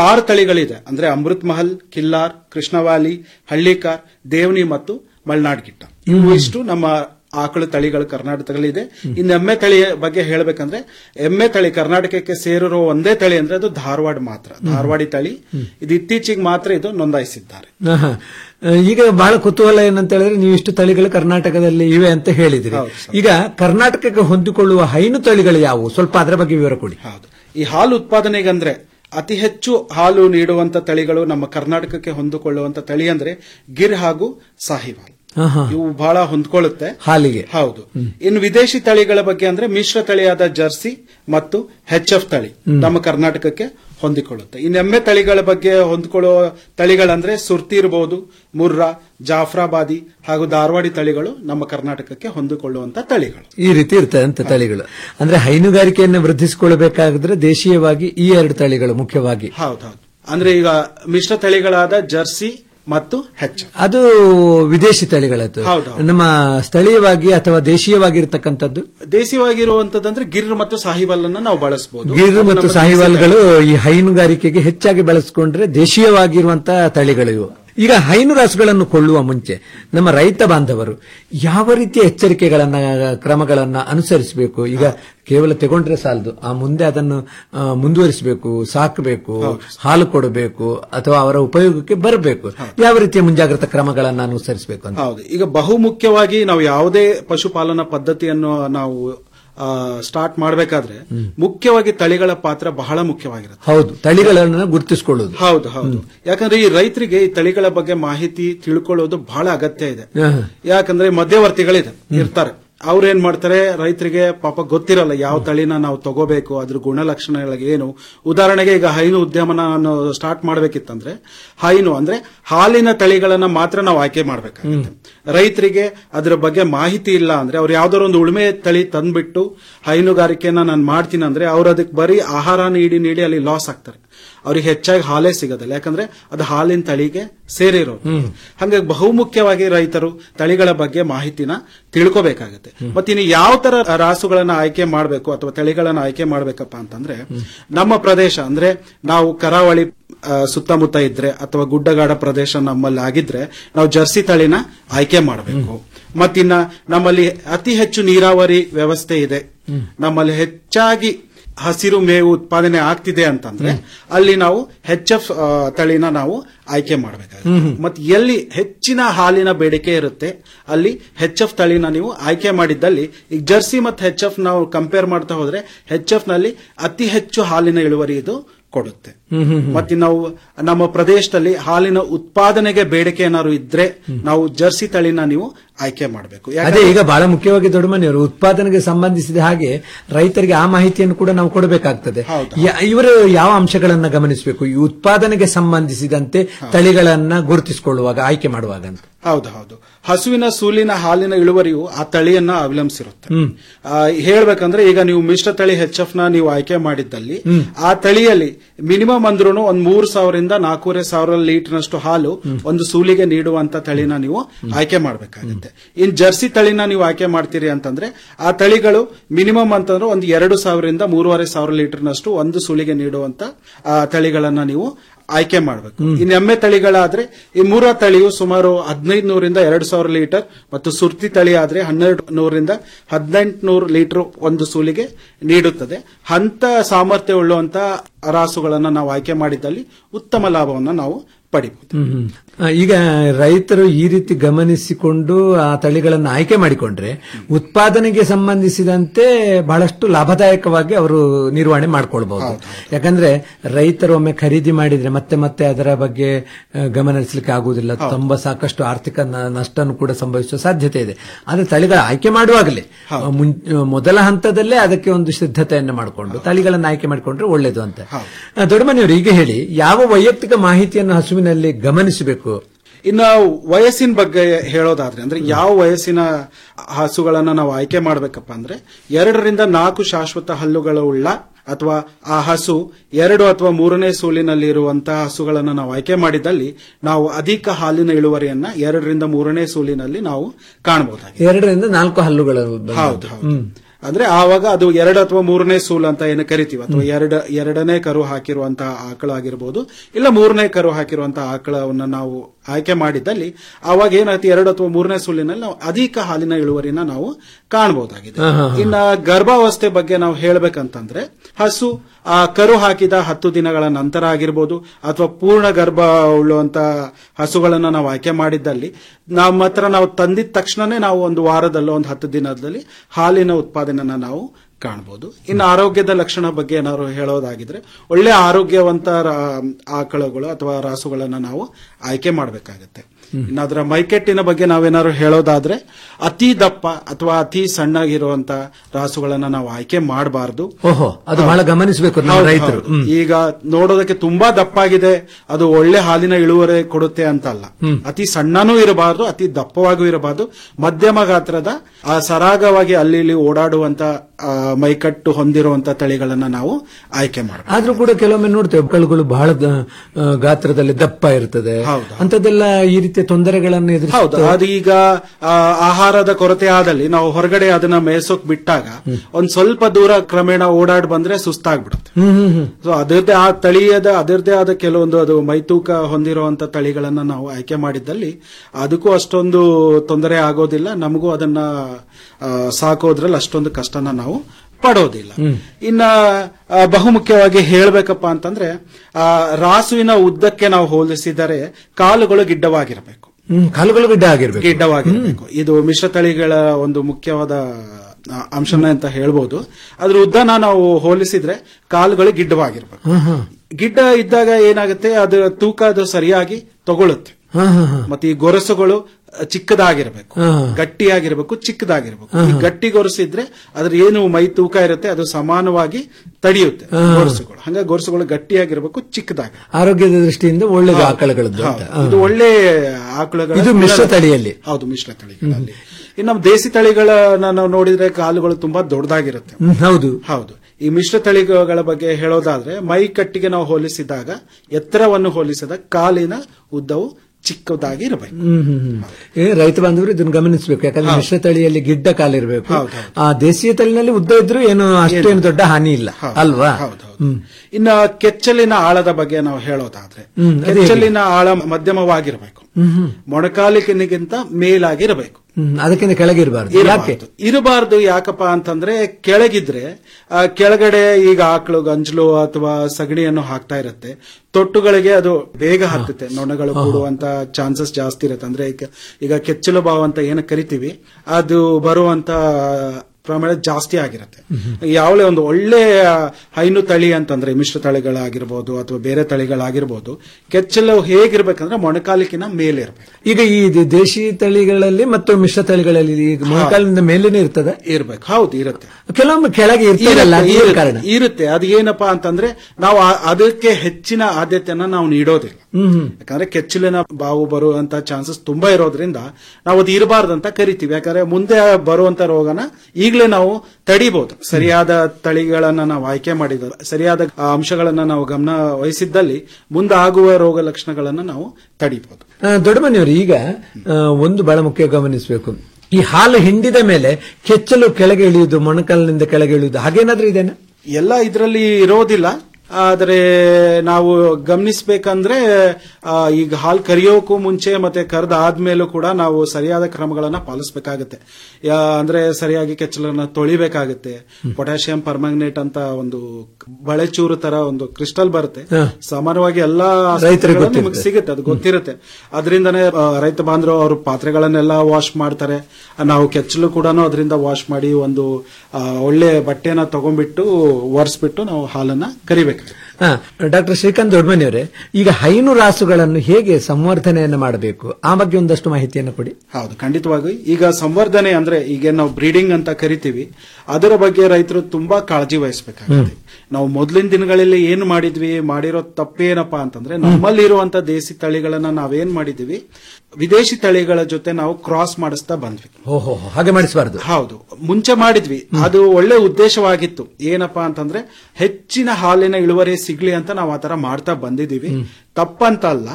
ಆರು ತಳಿಗಳಿದೆ ಅಂದ್ರೆ ಅಮೃತ್ ಮಹಲ್ ಕಿಲ್ಲಾರ್ ಕೃಷ್ಣವಾಲಿ ಹಳ್ಳಿಕಾರ್ ದೇವನಿ ಮತ್ತು ಮಲ್ನಾಡ್ ಗಿಟ್ಟ ಇವು ಇಷ್ಟು ನಮ್ಮ ಆಕಳು ತಳಿಗಳು ಕರ್ನಾಟಕದಲ್ಲಿದೆ ಇನ್ನು ಎಮ್ಮೆ ತಳಿ ಬಗ್ಗೆ ಹೇಳ್ಬೇಕಂದ್ರೆ ಎಮ್ಮೆ ತಳಿ ಕರ್ನಾಟಕಕ್ಕೆ ಸೇರಿರೋ ಒಂದೇ ತಳಿ ಅಂದ್ರೆ ಅದು ಧಾರವಾಡ ಮಾತ್ರ ಧಾರವಾಡಿ ತಳಿ ಇದು ಇತ್ತೀಚೆಗೆ ಮಾತ್ರ ಇದು ನೋಂದಾಯಿಸಿದ್ದಾರೆ ಆಹಾ. ಈಗ ಬಹಳ ಕುತೂಹಲ ಏನಂತ ಹೇಳಿದ್ರೆ ನೀವು ಇಷ್ಟು ತಳಿಗಳು ಕರ್ನಾಟಕದಲ್ಲಿ ಇವೆ ಅಂತ ಹೇಳಿದಿರಿ ಈಗ ಕರ್ನಾಟಕಕ್ಕೆ ಹೊಂದಿಕೊಳ್ಳುವ ಹೈನು ತಳಿಗಳು ಯಾವುವು ಸ್ವಲ್ಪ ಅದರ ಬಗ್ಗೆ ವಿವರ ಕೊಡಿ ಹೌದು ಈ ಹಾಲು ಉತ್ಪಾದನೆಗಂದ್ರೆ ಅತಿ ಹೆಚ್ಚು ಹಾಲು ನೀಡುವಂತ ತಳಿಗಳು ನಮ್ಮ ಕರ್ನಾಟಕಕ್ಕೆ ಹೊಂದಿಕೊಳ್ಳುವಂತ ತಳಿ ಅಂದ್ರೆ ಗಿರ್ ಹಾಗೂ ಸಾಹಿವಾಲ್ ಆಹಾ. ಇವು ಬಹಳ ಹೊಂದ್ಕೊಳ್ಳುತ್ತೆ ಹಾಲಿಗೆ ಹೌದು ಇನ್ನು ವಿದೇಶಿ ತಳಿಗಳ ಬಗ್ಗೆ ಅಂದ್ರೆ ಮಿಶ್ರ ತಳಿಯಾದ ಜರ್ಸಿ ಮತ್ತು ಹೆಚ್ ಎಫ್ ತಳಿ ನಮ್ಮ ಕರ್ನಾಟಕಕ್ಕೆ ಹೊಂದಿಕೊಳ್ಳುತ್ತೆ ಇನ್ನು ಎಮ್ಮೆ ತಳಿಗಳ ಬಗ್ಗೆ ಹೊಂದಿಕೊಳ್ಳುವ ತಳಿಗಳಂದ್ರೆ ಸುರ್ತಿ ಇರಬಹುದು ಮುರ್ರಾ ಜಾಫ್ರಾಬಾದಿ ಹಾಗೂ ಧಾರವಾಡಿ ತಳಿಗಳು ನಮ್ಮ ಕರ್ನಾಟಕಕ್ಕೆ ಹೊಂದಿಕೊಳ್ಳುವಂತ ತಳಿಗಳು ಈ ರೀತಿ ಇರ್ತದೆ ಅಂತ ತಳಿಗಳು ಅಂದ್ರೆ ಹೈನುಗಾರಿಕೆಯನ್ನು ವೃದ್ಧಿಸಿಕೊಳ್ಳಬೇಕಾದ್ರೆ ದೇಶೀಯವಾಗಿ ಈ ಎರಡು ತಳಿಗಳು ಮುಖ್ಯವಾಗಿ ಹೌದೌದು ಅಂದ್ರೆ ಈಗ ಮಿಶ್ರ ತಳಿಗಳಾದ ಜರ್ಸಿ ಮತ್ತು ಹೆಚ್ ಅದು ವಿದೇಶಿ ತಳಿಗಳದ್ದು ಹೌದೌದು. ನಮ್ಮ ಸ್ಥಳೀಯವಾಗಿ ಅಥವಾ ದೇಶೀಯವಾಗಿರ್ತಕ್ಕಂಥದ್ದು ದೇಶೀಯವಾಗಿರುವಂತದಂದ್ರೆ ಗಿರ್ ಮತ್ತು ಸಾಹಿಬಲ್ ಅನ್ನ ನಾವು ಬಳಸಬಹುದು ಗಿರ್ ಮತ್ತು ಸಾಹಿವಾಲ್ಗಳು ಈ ಹೈನುಗಾರಿಕೆಗೆ ಹೆಚ್ಚಾಗಿ ಬಳಸಿಕೊಂಡ್ರೆ ದೇಶೀಯವಾಗಿರುವಂತಹ ತಳಿಗಳು ಇವು ಈಗ ಹೈನು ರಾಸುಗಳನ್ನು ಕೊಳ್ಳುವ ಮುಂಚೆ ನಮ್ಮ ರೈತ ಬಾಂಧವರು ಯಾವ ರೀತಿಯ ಎಚ್ಚರಿಕೆಗಳನ್ನ ಕ್ರಮಗಳನ್ನ ಅನುಸರಿಸಬೇಕು ಈಗ ಕೇವಲ ತಗೊಂಡ್ರೆ ಸಾಲದು ಆ ಮುಂದೆ ಅದನ್ನು ಆ, ಮುಂದುವರಿಸಬೇಕು ಸಾಕಬೇಕು ಹಾಲು ಕೊಡಬೇಕು ಅಥವಾ ಅವರ ಉಪಯೋಗಕ್ಕೆ ಬರಬೇಕು ಯಾವ ರೀತಿಯ ಮುಂಜಾಗ್ರತಾ ಕ್ರಮಗಳನ್ನ ಅನುಸರಿಸಬೇಕು ಅಂತ ಹೌದು ಈಗ ಬಹು ಮುಖ್ಯವಾಗಿ ನಾವು ಯಾವುದೇ ಪಶುಪಾಲನಾ ಪದ್ಧತಿಯನ್ನು ನಾವು ಸ್ಟಾರ್ಟ್ ಮಾಡಬೇಕಾದ್ರೆ ಮುಖ್ಯವಾಗಿ ತಳಿಗಳ ಪಾತ್ರ ಬಹಳ ಮುಖ್ಯವಾಗಿರುತ್ತೆ ಹೌದು ತಳಿಗಳನ್ನ ಗುರುತಿಸಿಕೊಳ್ಳುವುದು ಹೌದು ಹೌದು ಯಾಕಂದ್ರೆ ಈ ರೈತರಿಗೆ ಈ ತಳಿಗಳ ಬಗ್ಗೆ ಮಾಹಿತಿ ತಿಳ್ಕೊಳ್ಳೋದು ಬಹಳ ಅಗತ್ಯ ಇದೆ ಆಹಾ. ಯಾಕಂದ್ರೆ ಮಧ್ಯವರ್ತಿಗಳಿದೆ ಇರ್ತಾರೆ ಅವ್ರು ಏನ್ ಮಾಡ್ತಾರೆ ರೈತರಿಗೆ ಪಾಪ ಗೊತ್ತಿರಲ್ಲ ಯಾವ ತಳಿನ ನಾವು ತಗೋಬೇಕು ಅದ್ರ ಗುಣಲಕ್ಷಣಗಳಿಗೆ ಏನು ಉದಾಹರಣೆಗೆ ಈಗ ಹೈನು ಉದ್ಯಮನ ಸ್ಟಾರ್ಟ್ ಮಾಡ್ಬೇಕಿತ್ತಂದ್ರೆ ಹೈನು ಅಂದ್ರೆ ಹಾಲಿನ ತಳಿಗಳನ್ನ ಮಾತ್ರ ನಾವು ಆಯ್ಕೆ ಮಾಡ್ಬೇಕಾಗುತ್ತೆ ರೈತರಿಗೆ ಅದ್ರ ಬಗ್ಗೆ ಮಾಹಿತಿ ಇಲ್ಲ ಅಂದ್ರೆ ಅವ್ರು ಯಾವ್ದಾದ್ರು ಒಂದು ಉಳುಮೆ ತಳಿ ತಂದ್ಬಿಟ್ಟು ಹೈನುಗಾರಿಕೆನ ನಾನು ಮಾಡ್ತೀನಿ ಅಂದ್ರೆ ಅವ್ರು ಅದಕ್ಕೆ ಬರೀ ಆಹಾರ ನೀಡಿ ನೀಡಿ ಅಲ್ಲಿ ಲಾಸ್ ಆಗ್ತಾರೆ ಅವ್ರಿಗೆ ಹೆಚ್ಚಾಗಿ ಹಾಲೇ ಸಿಗೋದಿಲ್ಲ ಯಾಕಂದ್ರೆ ಅದು ಹಾಲಿನ ತಳಿಗೆ ಸೇರಿರೋದು ಹಂಗಾಗಿ ಬಹುಮುಖ್ಯವಾಗಿ ರೈತರು ತಳಿಗಳ ಬಗ್ಗೆ ಮಾಹಿತಿನ ತಿಳ್ಕೋಬೇಕಾಗುತ್ತೆ ಮತ್ತಿನ್ನು ಯಾವ ತರ ರಾಸುಗಳನ್ನ ಆಯ್ಕೆ ಮಾಡಬೇಕು ಅಥವಾ ತಳಿಗಳನ್ನ ಆಯ್ಕೆ ಮಾಡ್ಬೇಕಪ್ಪ ಅಂತಂದ್ರೆ ನಮ್ಮ ಪ್ರದೇಶ ಅಂದ್ರೆ ನಾವು ಕರಾವಳಿ ಆ, ಸುತ್ತಮುತ್ತ ಇದ್ರೆ ಅಥವಾ ಗುಡ್ಡಗಾಡ ಪ್ರದೇಶ ನಮ್ಮಲ್ಲಿ ಆಗಿದ್ರೆ ನಾವು ಜರ್ಸಿ ತಳಿನ ಆಯ್ಕೆ ಮಾಡಬೇಕು ಮತ್ತಿನ್ನ ನಮ್ಮಲ್ಲಿ ಅತಿ ಹೆಚ್ಚು ನೀರಾವರಿ ವ್ಯವಸ್ಥೆ ಇದೆ ನಮ್ಮಲ್ಲಿ ಹೆಚ್ಚಾಗಿ ಹಸಿರು ಮೇವು ಉತ್ಪಾದನೆ ಆಗ್ತಿದೆ ಅಂತಂದ್ರೆ ಅಲ್ಲಿ ನಾವು ಹೆಚ್ ಎಫ್ ತಳಿನ ನಾವು ಆಯ್ಕೆ ಮಾಡಬೇಕಾಗುತ್ತೆ ಮತ್ತೆ ಎಲ್ಲಿ ಹೆಚ್ಚಿನ ಹಾಲಿನ ಬೇಡಿಕೆ ಇರುತ್ತೆ ಅಲ್ಲಿ ಹೆಚ್ ಎಫ್ ತಳಿನ ನೀವು ಆಯ್ಕೆ ಮಾಡಿದ್ದಲ್ಲಿ ಈಗ ಜರ್ಸಿ ಮತ್ತು ಹೆಚ್ ಎಫ್ ನಾವು ಕಂಪೇರ್ ಮಾಡ್ತಾ ಹೋದ್ರೆ ಹೆಚ್ ಎಫ್ ನಲ್ಲಿ ಅತಿ ಹೆಚ್ಚು ಹಾಲಿನ ಇಳುವರಿ ಇದು ಕೊಡುತ್ತೆ ಮತ್ತೆ ನಾವು ನಮ್ಮ ಪ್ರದೇಶದಲ್ಲಿ ಹಾಲಿನ ಉತ್ಪಾದನೆಗೆ ಬೇಡಿಕೆ ಏನಾದ್ರು ಇದ್ರೆ ನಾವು ಜರ್ಸಿ ತಳಿನ ನೀವು ಆಯ್ಕೆ ಮಾಡಬೇಕು ಅದೇ ಈಗ ಬಹಳ ಮುಖ್ಯವಾಗಿ ದೊಡ್ಡಮನೆಯವರು ಉತ್ಪಾದನೆಗೆ ಸಂಬಂಧಿಸಿದ ಹಾಗೆ ರೈತರಿಗೆ ಆ ಮಾಹಿತಿಯನ್ನು ಕೂಡ ನಾವು ಕೊಡಬೇಕಾಗ್ತದೆ ಯ- ಇವರು ಯಾವ ಅಂಶಗಳನ್ನ ಗಮನಿಸಬೇಕು ಈ ಉತ್ಪಾದನೆಗೆ ಸಂಬಂಧಿಸಿದಂತೆ ತಳಿಗಳನ್ನ ಗುರುತಿಸಿಕೊಳ್ಳುವಾಗ ಆಯ್ಕೆ ಮಾಡುವಾಗ ಅಂತ ಹೌದು ಹೌದು ಹಸುವಿನ ಸೂಲಿನ ಹಾಲಿನ ಇಳುವರಿಯು ಆ ತಳಿಯನ್ನ ಅವಲಂಬಿಸಿರುತ್ತೆ ಹ್ಮ್. ಆ, ಹೇಳ್ಬೇಕಂದ್ರೆ ಈಗ ನೀವು ಮಿಶ್ರ ತಳಿ ಹೆಚ್ ಎಫ್ ನ ನೀವು ಆಯ್ಕೆ ಮಾಡಿದ್ದಲ್ಲಿ ಆ ತಳಿಯಲ್ಲಿ ಮಿನಿಮಮ್ ಅಂದ್ರೂ ಒಂದ್ ಮೂರ್ ಸಾವಿರದಿಂದ ನಾಲ್ಕೂವರೆ ಸಾವಿರ ಲೀಟರ್ನಷ್ಟು ಹಾಲು ಒಂದು ಸೂಲಿಗೆ ನೀಡುವಂತ ತಳಿನ ನೀವು ಆಯ್ಕೆ ಮಾಡಬೇಕಾಗುತ್ತೆ ಇನ್ ಜರ್ಸಿ ತಳಿನ ನೀವು ಆಯ್ಕೆ ಮಾಡ್ತೀರಿ ಅಂತಂದ್ರೆ ಆ ತಳಿಗಳು ಮಿನಿಮಮ್ ಅಂತಂದ್ರೆ ಒಂದು ಎರಡು ಸಾವಿರದಿಂದ ಮೂರುವರೆ ಸಾವಿರ ಲೀಟರ್ನಷ್ಟು ಒಂದು ಸೂಲಿಗೆ ನೀಡುವಂತ ಆ, ತಳಿಗಳನ್ನ ನೀವು ಆಯ್ಕೆ ಮಾಡಬೇಕು ಇನ್ನು ಎಮ್ಮೆ ತಳಿಗಳಾದ್ರೆ ಈ ಮೂರ ತಳಿಯು ಸುಮಾರು ಹದಿನೈದು ನೂರಿಂದ ಎರಡು ಸಾವಿರ ಲೀಟರ್ ಮತ್ತು ಸುರ್ತಿ ತಳಿ ಆದ್ರೆ ಹನ್ನೆರಡು ನೂರಿಂದ ಹದಿನೆಂಟು ನೂರು ಲೀಟರ್ ಒಂದು ಸೂಲಿಗೆ ನೀಡುತ್ತದೆ ಅಂತ ಸಾಮರ್ಥ್ಯ ಉಳ್ಳುವಂತ ರಾಸುಗಳನ್ನ ನಾವು ಆಯ್ಕೆ ಮಾಡಿದ್ದಲ್ಲಿ ಉತ್ತಮ ಲಾಭವನ್ನ ನಾವು ಪಡಿಬಹುದು ಹ್ಮ್, ಹ್ಮ್. ಆ, ಈಗ ರೈತರು ಈ ರೀತಿ ಗಮನಿಸಿಕೊಂಡು ಆ ತಳಿಗಳನ್ನು ಆಯ್ಕೆ ಮಾಡಿಕೊಂಡ್ರೆ ಉತ್ಪಾದನೆಗೆ ಸಂಬಂಧಿಸಿದಂತೆ ಬಹಳಷ್ಟು ಲಾಭದಾಯಕವಾಗಿ ಅವರು ನಿರ್ವಹಣೆ ಮಾಡ್ಕೊಳ್ಬಹುದು ಯಾಕಂದ್ರೆ ರೈತರು ಒಮ್ಮೆ ಖರೀದಿ ಮಾಡಿದ್ರೆ ಮತ್ತೆ ಮತ್ತೆ ಅದರ ಬಗ್ಗೆ ಆ, ಗಮನ ಹರಿಸಲಿಕ್ಕೆ ಆಗುವುದಿಲ್ಲ ತುಂಬಾ ಸಾಕಷ್ಟು ಆರ್ಥಿಕ ನ- ನಷ್ಟವನ್ನು ಕೂಡ ಸಂಭವಿಸುವ ಸಾಧ್ಯತೆ ಇದೆ ಆದ್ರೆ ತಳಿಗಳ ಆಯ್ಕೆ ಮಾಡುವಾಗಲೇ ಆ, ಮುಂ- ಮೊದಲ ಹಂತದಲ್ಲೇ ಅದಕ್ಕೆ ಒಂದು ಸಿದ್ಧತೆಯನ್ನು ಮಾಡಿಕೊಂಡು ತಳಿಗಳನ್ನು ಆಯ್ಕೆ ಮಾಡಿಕೊಂಡ್ರೆ ಒಳ್ಳೇದು ಅಂತ ಆ, ದೊಡ್ಡಮನೆಯವರು ಈಗ ಹೇಳಿ ಯಾವ ವೈಯಕ್ತಿಕ ಮಾಹಿತಿಯನ್ನು ಹಸುವಿನಲ್ಲಿ ಗಮನಿಸಬೇಕು ಇನ್ನು ವಯಸ್ಸಿನ ಬಗ್ಗೆ ಹೇಳೋದಾದ್ರೆ ಅಂದ್ರೆ ಯಾವ ವಯಸ್ಸಿನ ಹಸುಗಳನ್ನ ನಾವು ಆಯ್ಕೆ ಮಾಡಬೇಕಪ್ಪ ಅಂದ್ರೆ ಎರಡರಿಂದ ನಾಲ್ಕು ಶಾಶ್ವತ ಹಲ್ಲುಗಳು ಉಳ್ಳ ಅಥವಾ ಆ ಹಸು ಎರಡು ಅಥವಾ ಮೂರನೇ ಸೂಲಿನಲ್ಲಿ ಇರುವಂತಹ ಹಸುಗಳನ್ನ ನಾವು ಆಯ್ಕೆ ಮಾಡಿದಲ್ಲಿ ನಾವು ಅಧಿಕ ಹಾಲಿನ ಇಳುವರಿಯನ್ನ ಎರಡರಿಂದ ಮೂರನೇ ಸೂಲಿನಲ್ಲಿ ನಾವು ಕಾಣಬಹುದಾಗಿದೆ ಎರಡರಿಂದ ನಾಲ್ಕು ಹಲ್ಲುಗಳು ಬಂದದ್ದು. ಹೌದು ಹೌದು ಹ್ಮ್. ಅಂದ್ರೆ ಆವಾಗ ಅದು ಎರಡು ಅಥವಾ ಮೂರನೇ ಸೂಲ್ ಅಂತ ಏನು ಕರಿತೀವಿ ಅಥವಾ ಎರಡ ಎರಡನೇ ಕರು ಹಾಕಿರುವಂತಹ ಆಕಳ ಆಗಿರ್ಬೋದು ಇಲ್ಲ ಮೂರನೇ ಕರು ಹಾಕಿರುವಂತಹ ಆಕಳವನ್ನ ನಾವು ಆಯ್ಕೆ ಮಾಡಿದ್ದಲ್ಲಿ ಆವಾಗ ಏನಾಯ್ತು ಎರಡು ಅಥವಾ ಮೂರನೇ ಸೂಲಿನಲ್ಲಿ ನಾವು ಅಧಿಕ ಹಾಲಿನ ಇಳುವರಿನ ನಾವು ಕಾಣಬಹುದಾಗಿದೆ ಇನ್ನ ಗರ್ಭಾವಸ್ಥೆ ಬಗ್ಗೆ ನಾವು ಹೇಳ್ಬೇಕಂತಂದ್ರೆ ಹಸು ಆ ಕರು ಹಾಕಿದ ಹತ್ತು ದಿನಗಳ ನಂತರ ಆಗಿರ್ಬೋದು ಅಥವಾ ಪೂರ್ಣ ಗರ್ಭ ಉಳ್ಳುವಂತ ಹಸುಗಳನ್ನ ನಾವು ಆಯ್ಕೆ ಮಾಡಿದ್ದಲ್ಲಿ ನಮ್ಮ ಹತ್ರ ನಾವು ತಂದಿದ ತಕ್ಷಣನೇ ನಾವು ಒಂದು ವಾರದಲ್ಲೋ ಒಂದು ಹತ್ತು ದಿನದಲ್ಲಿ ಹಾಲಿನ ಉತ್ಪಾದನೆನ ನಾವು ಕಾಣಬಹುದು ಇನ್ನು ಆರೋಗ್ಯದ ಲಕ್ಷಣ ಬಗ್ಗೆ ಏನಾದ್ರು ಹೇಳೋದಾಗಿದ್ರೆ ಒಳ್ಳೆ ಆರೋಗ್ಯವಂತ ರಾ- ಆಕಳುಗಳು ಅಥವಾ ರಾಸುಗಳನ್ನ ನಾವು ಆಯ್ಕೆ ಮಾಡಬೇಕಾಗತ್ತೆ ಇನ್ನು ಅದರ ಮೈಕೆಟ್ಟಿನ ಬಗ್ಗೆ ನಾವೇನಾದ್ರು ಹೇಳೋದಾದ್ರೆ ಅತಿ ದಪ್ಪ ಅಥವಾ ಅತಿ ಸಣ್ಣಗಿರುವಂತ ರಾಸುಗಳನ್ನ ನಾವು ಆಯ್ಕೆ ಮಾಡಬಾರ್ದು ಓಹೋ ಅದು ಬಹಳ ಗಮನಿಸಬೇಕು ನಮ್ಮ ಹೌದು, ರೈತರು ಹೌದು. ಈಗ ನೋಡೋದಕ್ಕೆ ತುಂಬಾ ದಪ್ಪಾಗಿದೆ ಅದು ಒಳ್ಳೆ ಹಾಲಿನ ಇಳುವರಿ ಕೊಡುತ್ತೆ ಅಂತ ಅಲ್ಲ ಅತಿ ಸಣ್ಣನೂ ಇರಬಾರದು ಅತಿ ದಪ್ಪವಾಗೂ ಇರಬಾರದು ಮಧ್ಯಮ ಗಾತ್ರದ ಆ ಸರಾಗವಾಗಿ ಅಲ್ಲಿ ಇಲ್ಲಿ ಓಡಾಡುವಂತ ಆ, ಮೈಕಟ್ಟು ಹೊಂದಿರುವಂತ ತಳಿಗಳನ್ನ ನಾವು ಆಯ್ಕೆ ಮಾಡಬೇಕು ಆದ್ರೂ ಕೂಡ ಕೆಲವೊಮ್ಮೆ ನೋಡ್ತೇವೆ ಮಕ್ಕಳುಗಳು ಬಹಳ ದ- ಆ, ಗಾತ್ರದಲ್ಲಿ ದಪ್ಪ ಇರ್ತದೆ ಹೌದು. ಅಂತದೆಲ್ಲ ಈ ರೀತಿಯ ತೊಂದರೆಗಳನ್ನು ಹೌದು ಎದುರಿಸುತ್ತೆ ಅದು ಈಗ ಆ, ಆಹಾರದ ಕೊರತೆ ಆದಲ್ಲಿ ನಾವು ಹೊರಗಡೆ ಅದನ್ನ ಮೇಯ್ಸೋಕ್ ಬಿಟ್ಟಾಗ ಒಂದ್ ಸ್ವಲ್ಪ ದೂರ ಕ್ರಮೇಣ ಓಡಾಡ್ ಬಂದ್ರೆ ಸುಸ್ತಾಗ್ಬಿಡುತ್ತೆ ಹ್ಮ್ ಹ್ಮ್ ಹ್ಮ್ ಸೊ ಅದರದ್ದೇ ಆ ತಳಿಯದ ಅದರದ್ದೇ ಆದ ಕೆಲವೊಂದು ಅದು ಮೈತೂಕ ಹೊಂದಿರುವಂತ ತಳಿಗಳನ್ನ ನಾವು ಆಯ್ಕೆ ಮಾಡಿದ್ದಲ್ಲಿ ಅದಕ್ಕೂ ಅಷ್ಟೊಂದು ತೊಂದರೆ ಆಗೋದಿಲ್ಲ ನಮಗೂ ಅದನ್ನ ಆ, ಸಾಕೋದ್ರಲ್ಲಿ ಅಷ್ಟೊಂದು ಕಷ್ಟನ ನಾವು ಪಡೋದಿಲ್ಲ ಇನ್ನ ಆ, ಬಹುಮುಖ್ಯವಾಗಿ ಹೇಳ್ಬೇಕಪ್ಪ ಅಂತಂದ್ರೆ ಆ ರಾಸುವಿನ ಉದ್ದಕ್ಕೆ ನಾವು ಹೋಲಿಸಿದರೆ ಕಾಲುಗಳು ಗಿಡ್ಡವಾಗಿರಬೇಕು ಹ್ಮ್ ಕಾಲುಗಳು ಗಿಡ್ಡ ಆಗಿರ್ಬೇಕು ಗಿಡ್ಡವಾಗಿರಬೇಕು ಇದು ಮಿಶ್ರ ತಳಿಗಳ ಒಂದು ಮುಖ್ಯವಾದ ಆ, ಅಂಶನೇ ಅಂತ ಹೇಳ್ಬೋದು ಅದ್ರ ಉದ್ದನ ನಾವು ಹೋಲಿಸಿದ್ರೆ ಕಾಲುಗಳು ಗಿಡ್ಡವಾಗಿರ್ಬೇಕು ಹಾ ಹಾ ಗಿಡ್ಡ ಇದ್ದಾಗ ಏನಾಗುತ್ತೆ ಅದು ತೂಕ ಅದು ಸರಿಯಾಗಿ ತಗೊಳುತ್ತೆ ಹಾ ಹಾ ಹಾ ಮತ್ತೆ ಈ ಗೊರಸುಗಳು ಅ, ಚಿಕ್ಕದಾಗಿರ್ಬೇಕು ಹಾ. ಗಟ್ಟಿಯಾಗಿರ್ಬೇಕು ಚಿಕ್ಕದಾಗಿರ್ಬೇಕು ಈ ಗಟ್ಟಿ ಗೊರಸಿದ್ರೆ ಅದ್ರ ಏನು ಮೈ ತೂಕ ಇರುತ್ತೆ ಅದು ಸಮಾನವಾಗಿ ತಡೆಯುತ್ತೆ ಗೊರಸುಗಳು ಹಂಗಾಗಿ ಗೊರಸುಗಳು ಗಟ್ಟಿಯಾಗಿರ್ಬೇಕು ಚಿಕ್ಕದಾಗಿ ಆರೋಗ್ಯದ ದೃಷ್ಟಿಯಿಂದ ಒಳ್ಳೆದು ಆಕಳಗಳದ್ದು ಅಂತ ಹೌದು. ಇದು ಒಳ್ಳೆ ಆಕಳುಗಳ ಇದು ಮಿಶ್ರ ತಳಿಯಲ್ಲಿ. ಹೌದು ಮಿಶ್ರ ತಳಿಗಳಲ್ಲಿ ಇನ್ನು ನಮ್ಮ ದೇಸಿ ತಳಿಗಳನ್ನ ನಾವು ನೋಡಿದ್ರೆ ಕಾಲುಗಳು ತುಂಬಾ ದೊಡ್ಡದಾಗಿರುತ್ತೆ ಹ್ಮ್, ಹೌದು ಹೌದು ಈ ಮಿಶ್ರ ತಳಿಗಳ ಬಗ್ಗೆ ಹೇಳೋದಾದ್ರೆ ಮೈ ಕಟ್ಟಿಗೆ ನಾವು ಹೋಲಿಸಿದಾಗ ಎತ್ತರವನ್ನು ಹೋಲಿಸಿದಾಗ ಕಾಲಿನ ಉದ್ದವು ಚಿಕ್ಕದಾಗಿ ಇರಬೇಕು ಹ್ಮ್ ಹ್ಮ್ ಹ್ಮ್. ಏ ರೈತ ಬಾಂಧವರು ಇದನ್ನು ಗಮನಿಸಬೇಕು ಯಾಕಂದ್ರೆ ಮಿಶ್ರ ತಳಿಯಲ್ಲಿ ಗಿಡ್ಡ ಕಾಲಿರಬೇಕು ಹೌದು, ಹೌದು. ಆ ದೇಶೀಯ ತಳಿನಲ್ಲಿ ಉದ್ದ ಇದ್ರೂ ಏನು ಅಷ್ಟೇನು ದೊಡ್ಡ ಹಾನಿ ಇಲ್ಲ ಅಲ್ವಾ ಹೌದು ಹೌದು ಇನ್ನ ಕೆಚ್ಚಲಿನ ಆಳದ ಬಗ್ಗೆ ನಾವು ಹೇಳೋದಾದ್ರೆ ಹ್ಮ್, ಅದೇ ಕೆಚ್ಚಲಿನ ಆಳ ಮಧ್ಯಮವಾಗಿರಬೇಕು ಮೊಣಕಾಲಿಕಿನಿಗಿಂತ ಮೇಲಾಗಿರಬೇಕು ಹ್ಮ್ ಅದಕ್ಕಿಂತ ಕೆಳಗೆ ಇರಬಾರ್ದು ಯಾಕೆ ಇರಬಾರ್ದು ಇರಬಾರ್ದು ಯಾಕಪ್ಪ ಅಂತಂದ್ರೆ ಕೆಳಗಿದ್ರೆ ಆ, ಕೆಳಗಡೆ ಈಗ ಆಕಳು ಗಂಜಲು ಅಥವಾ ಸಗಣಿಯನ್ನು ಹಾಕ್ತಾ ಇರುತ್ತೆ ತೊಟ್ಟುಗಳಿಗೆ ಅದು ಬೇಗ ಹತ್ತುತ್ತೆ ನೊಣಗಳು ಕೂಡುವಂತ ಚಾನ್ಸಸ್ ಜಾಸ್ತಿ ಇರುತ್ತೆ ಅಂದ್ರೆ ಈಗ ಈಗ ಕೆಚ್ಚಲು ಬಾವು ಅಂತ ಏನು ಕರಿತೀವಿ ಅದು ಬರುವಂತ ಪ್ರಮಾಣ ಜಾಸ್ತಿ ಆಗಿರುತ್ತೆ ಯಾವಳೆ ಒಂದು ಒಳ್ಳೆ ಹೈನು ತಳಿ ಅಂತಂದ್ರೆ ಮಿಶ್ರ ತಳಿಗಳಾಗಿರ್ಬೋದು ಅಥವಾ ಬೇರೆ ತಳಿಗಳಾಗಿರ್ಬೋದು ಕೆಚ್ಚಲು ಹೇಗಿರ್ಬೇಕಂದ್ರೆ ಮೊಣಕಾಲಿಕಿನ ಮೇಲೆ ಇರಬೇಕು ಈಗ ಈ ದೇ- ದೇಶಿ ತಳಿಗಳಲ್ಲಿ ಮತ್ತು ಮಿಶ್ರ ತಳಿಗಳಲ್ಲಿ ಈಗ ಮೊಣಕಾಲಿನಿಂದ ಮೇಲೇನೆ ಇರ್ತದೆ ಇರ್ಬೇಕು ಹೌದು ಇರುತ್ತೆ ಕೆಲವೊಮ್ಮೆ ಕೆಳಗೆ ಇರ್ತದಲ್ಲ ಇರುತ್ತೆ, ಅದೇ ಇರುತ್ತೆ, ಕಾರಣ ಇರುತ್ತೆ ಅದು ಏನಪ್ಪಾ ಅಂತಂದ್ರೆ ನಾವು ಆ- ಅದಕ್ಕೆ ಹೆಚ್ಚಿನ ಆದ್ಯತೆಯನ್ನ ನಾವು ನೀಡೋದಿಲ್ಲ ಹ್ಮ್ ಯಾಕಂದ್ರೆ ಕೆಚ್ಚಲಿನ ಬಾವು ಬರುವಂತ ಚಾನ್ಸಸ್ ತುಂಬಾ ಇರೋದ್ರಿಂದ ನಾವು ಅದು ಇರಬಾರ್ದಂತ ಕರಿತೀವಿ ಯಾಕಂದ್ರೆ ಮುಂದೆ ಬರುವಂತ ರೋಗನ ಈಗಲೇ ನಾವು ತಡಿಬಹುದು ಸರಿಯಾದ ತಳಿಗಳನ್ನ ನಾವು ಆಯ್ಕೆ ಮಾಡಿದ ಸರಿಯಾದ ಆ ಅಂಶಗಳನ್ನ ನಾವು ಗಮನ ವಹಿಸಿದ್ದಲ್ಲಿ ಮುಂದೆ ಆಗುವ ರೋಗ ಲಕ್ಷಣಗಳನ್ನ ನಾವು ತಡಿಬಹುದು ಆ, ದೊಡ್ಡಮನೆಯವರು ಈಗ ಆ, ಒಂದು ಬಹಳ ಮುಖ್ಯ ಗಮನಿಸಬೇಕು ಈ ಹಾಲು ಹಿಂಡಿದ ಮೇಲೆ ಕೆಚ್ಚಲು ಕೆಳಗೆ ಇಳಿಯುವುದು ಮೊಣಕಾಲಿನಿಂದ ಕೆಳಗೆ ಇಳಿಯುವುದು ಹಾಗೇನಾದ್ರೂ ಇದೇನಾ ಎಲ್ಲ ಇದರಲ್ಲಿ ಇರೋದಿಲ್ಲ ಆದರೆ ನಾವು ಗಮನಿಸಬೇಕಂದ್ರೆ ಈಗ ಹಾಲು ಕರಿಯೋಕ್ಕೂ ಮುಂಚೆ ಮತ್ತೆ ಕರೆದ ಆದ್ಮೇಲೂ ಕೂಡ ನಾವು ಸರಿಯಾದ ಕ್ರಮಗಳನ್ನ ಪಾಲಿಸಬೇಕಾಗುತ್ತೆ ಅಂದ್ರೆ ಸರಿಯಾಗಿ ಕೆಚ್ಚಲನ್ನ ತೊಳಿಬೇಕಾಗುತ್ತೆ ಪೊಟ್ಯಾಷಿಯಂ ಪರ್ಮ್ಯಾಂಗನೇಟ್ ಅಂತ ಒಂದು ಬಳೆಚೂರು ತರ ಒಂದು ಕ್ರಿಸ್ಟಲ್ ಬರುತ್ತೆ ಹ. ಸಾಮಾನ್ಯವಾಗಿ ಎಲ್ಲಾ ರೈತರಿಗೆ ಆಸ್ಪತ್ರೆಗಳಲ್ಲಿ ನಿಮಗೆ ಗೊತ್ತಿರುತ್ತೆ. ಸಿಗುತ್ತೆ ಅದು ಗೊತ್ತಿರುತ್ತೆ ಅದರಿಂದನೇ ಆ, ರೈತ ಬಾಂಧವರು ಅವರು ಪಾತ್ರೆಗಳನ್ನೆಲ್ಲ ವಾಶ್ ಮಾಡ್ತಾರೆ ಆ, ನಾವು ಕೆಚ್ಚಲು ಕೂಡ ಅದರಿಂದ ವಾಶ್ ಮಾಡಿ ಒಂದು ಆ, ಒಳ್ಳೆ ಬಟ್ಟೆನ ತಗೊಂಡ್ಬಿಟ್ಟು ಒರೆಸ್ಬಿಟ್ಟು ನಾವು ಹಾಲನ್ನ ಕರಿಬೇಕು ಡಾಕ್ಟರ್ ಶ್ರೀಕಾಂತ್ ದೊಡ್ಮನಿಯವರೇ ಈಗ ಹೈನು ರಾಸುಗಳನ್ನು ಹೇಗೆ ಸಂವರ್ಧನೆಯನ್ನು ಮಾಡಬೇಕು ಆ ಬಗ್ಗೆ ಒಂದಷ್ಟು ಮಾಹಿತಿಯನ್ನು ಕೊಡಿ ಹೌದು ಖಂಡಿತವಾಗಿ ಈಗ ಸಂವರ್ಧನೆ ಅಂದ್ರೆ ಈಗ ನಾವು ಬ್ರೀಡಿಂಗ್ ಅಂತ ಕರಿತೀವಿ ಅದರ ಬಗ್ಗೆ ರೈತರು ತುಂಬಾ ಕಾಳಜಿ ವಹಿಸಬೇಕಾಗುತ್ತೆ ನಾವು ಮೊದಲಿನ ದಿನಗಳಲ್ಲಿ ಏನು ಮಾಡಿದ್ವಿ ಮಾಡಿರೋ ತಪ್ಪೇನಪ್ಪಾ ಅಂತಂದ್ರೆ ನಮ್ಮಲ್ಲಿರುವಂತ ದೇಸಿ ತಳಿಗಳನ್ನ ನಾವೇನ್ ಮಾಡಿದ್ವಿ ವಿದೇಶಿ ತಳಿಗಳ ಜೊತೆ ನಾವು ಕ್ರಾಸ್ ಮಾಡಿಸ್ತಾ ಬಂದ್ವಿ ಓಹೋ ಹಾಗೆ ಮಾಡಿಸಬಾರದು ಹೌದು ಮುಂಚೆ ಮಾಡಿದ್ವಿ ಅದು ಒಳ್ಳೆ ಉದ್ದೇಶವಾಗಿತ್ತು ಏನಪ್ಪಾ ಅಂತಂದ್ರೆ ಹೆಚ್ಚಿನ ಹಾಲಿನ ಇಳುವರಿ ಸಿಗ್ಲಿ ಅಂತ ನಾವು ಆತರ ಮಾಡ್ತಾ ಬಂದಿದೀವಿ ತಪ್ಪಂತ ಅಲ್ಲ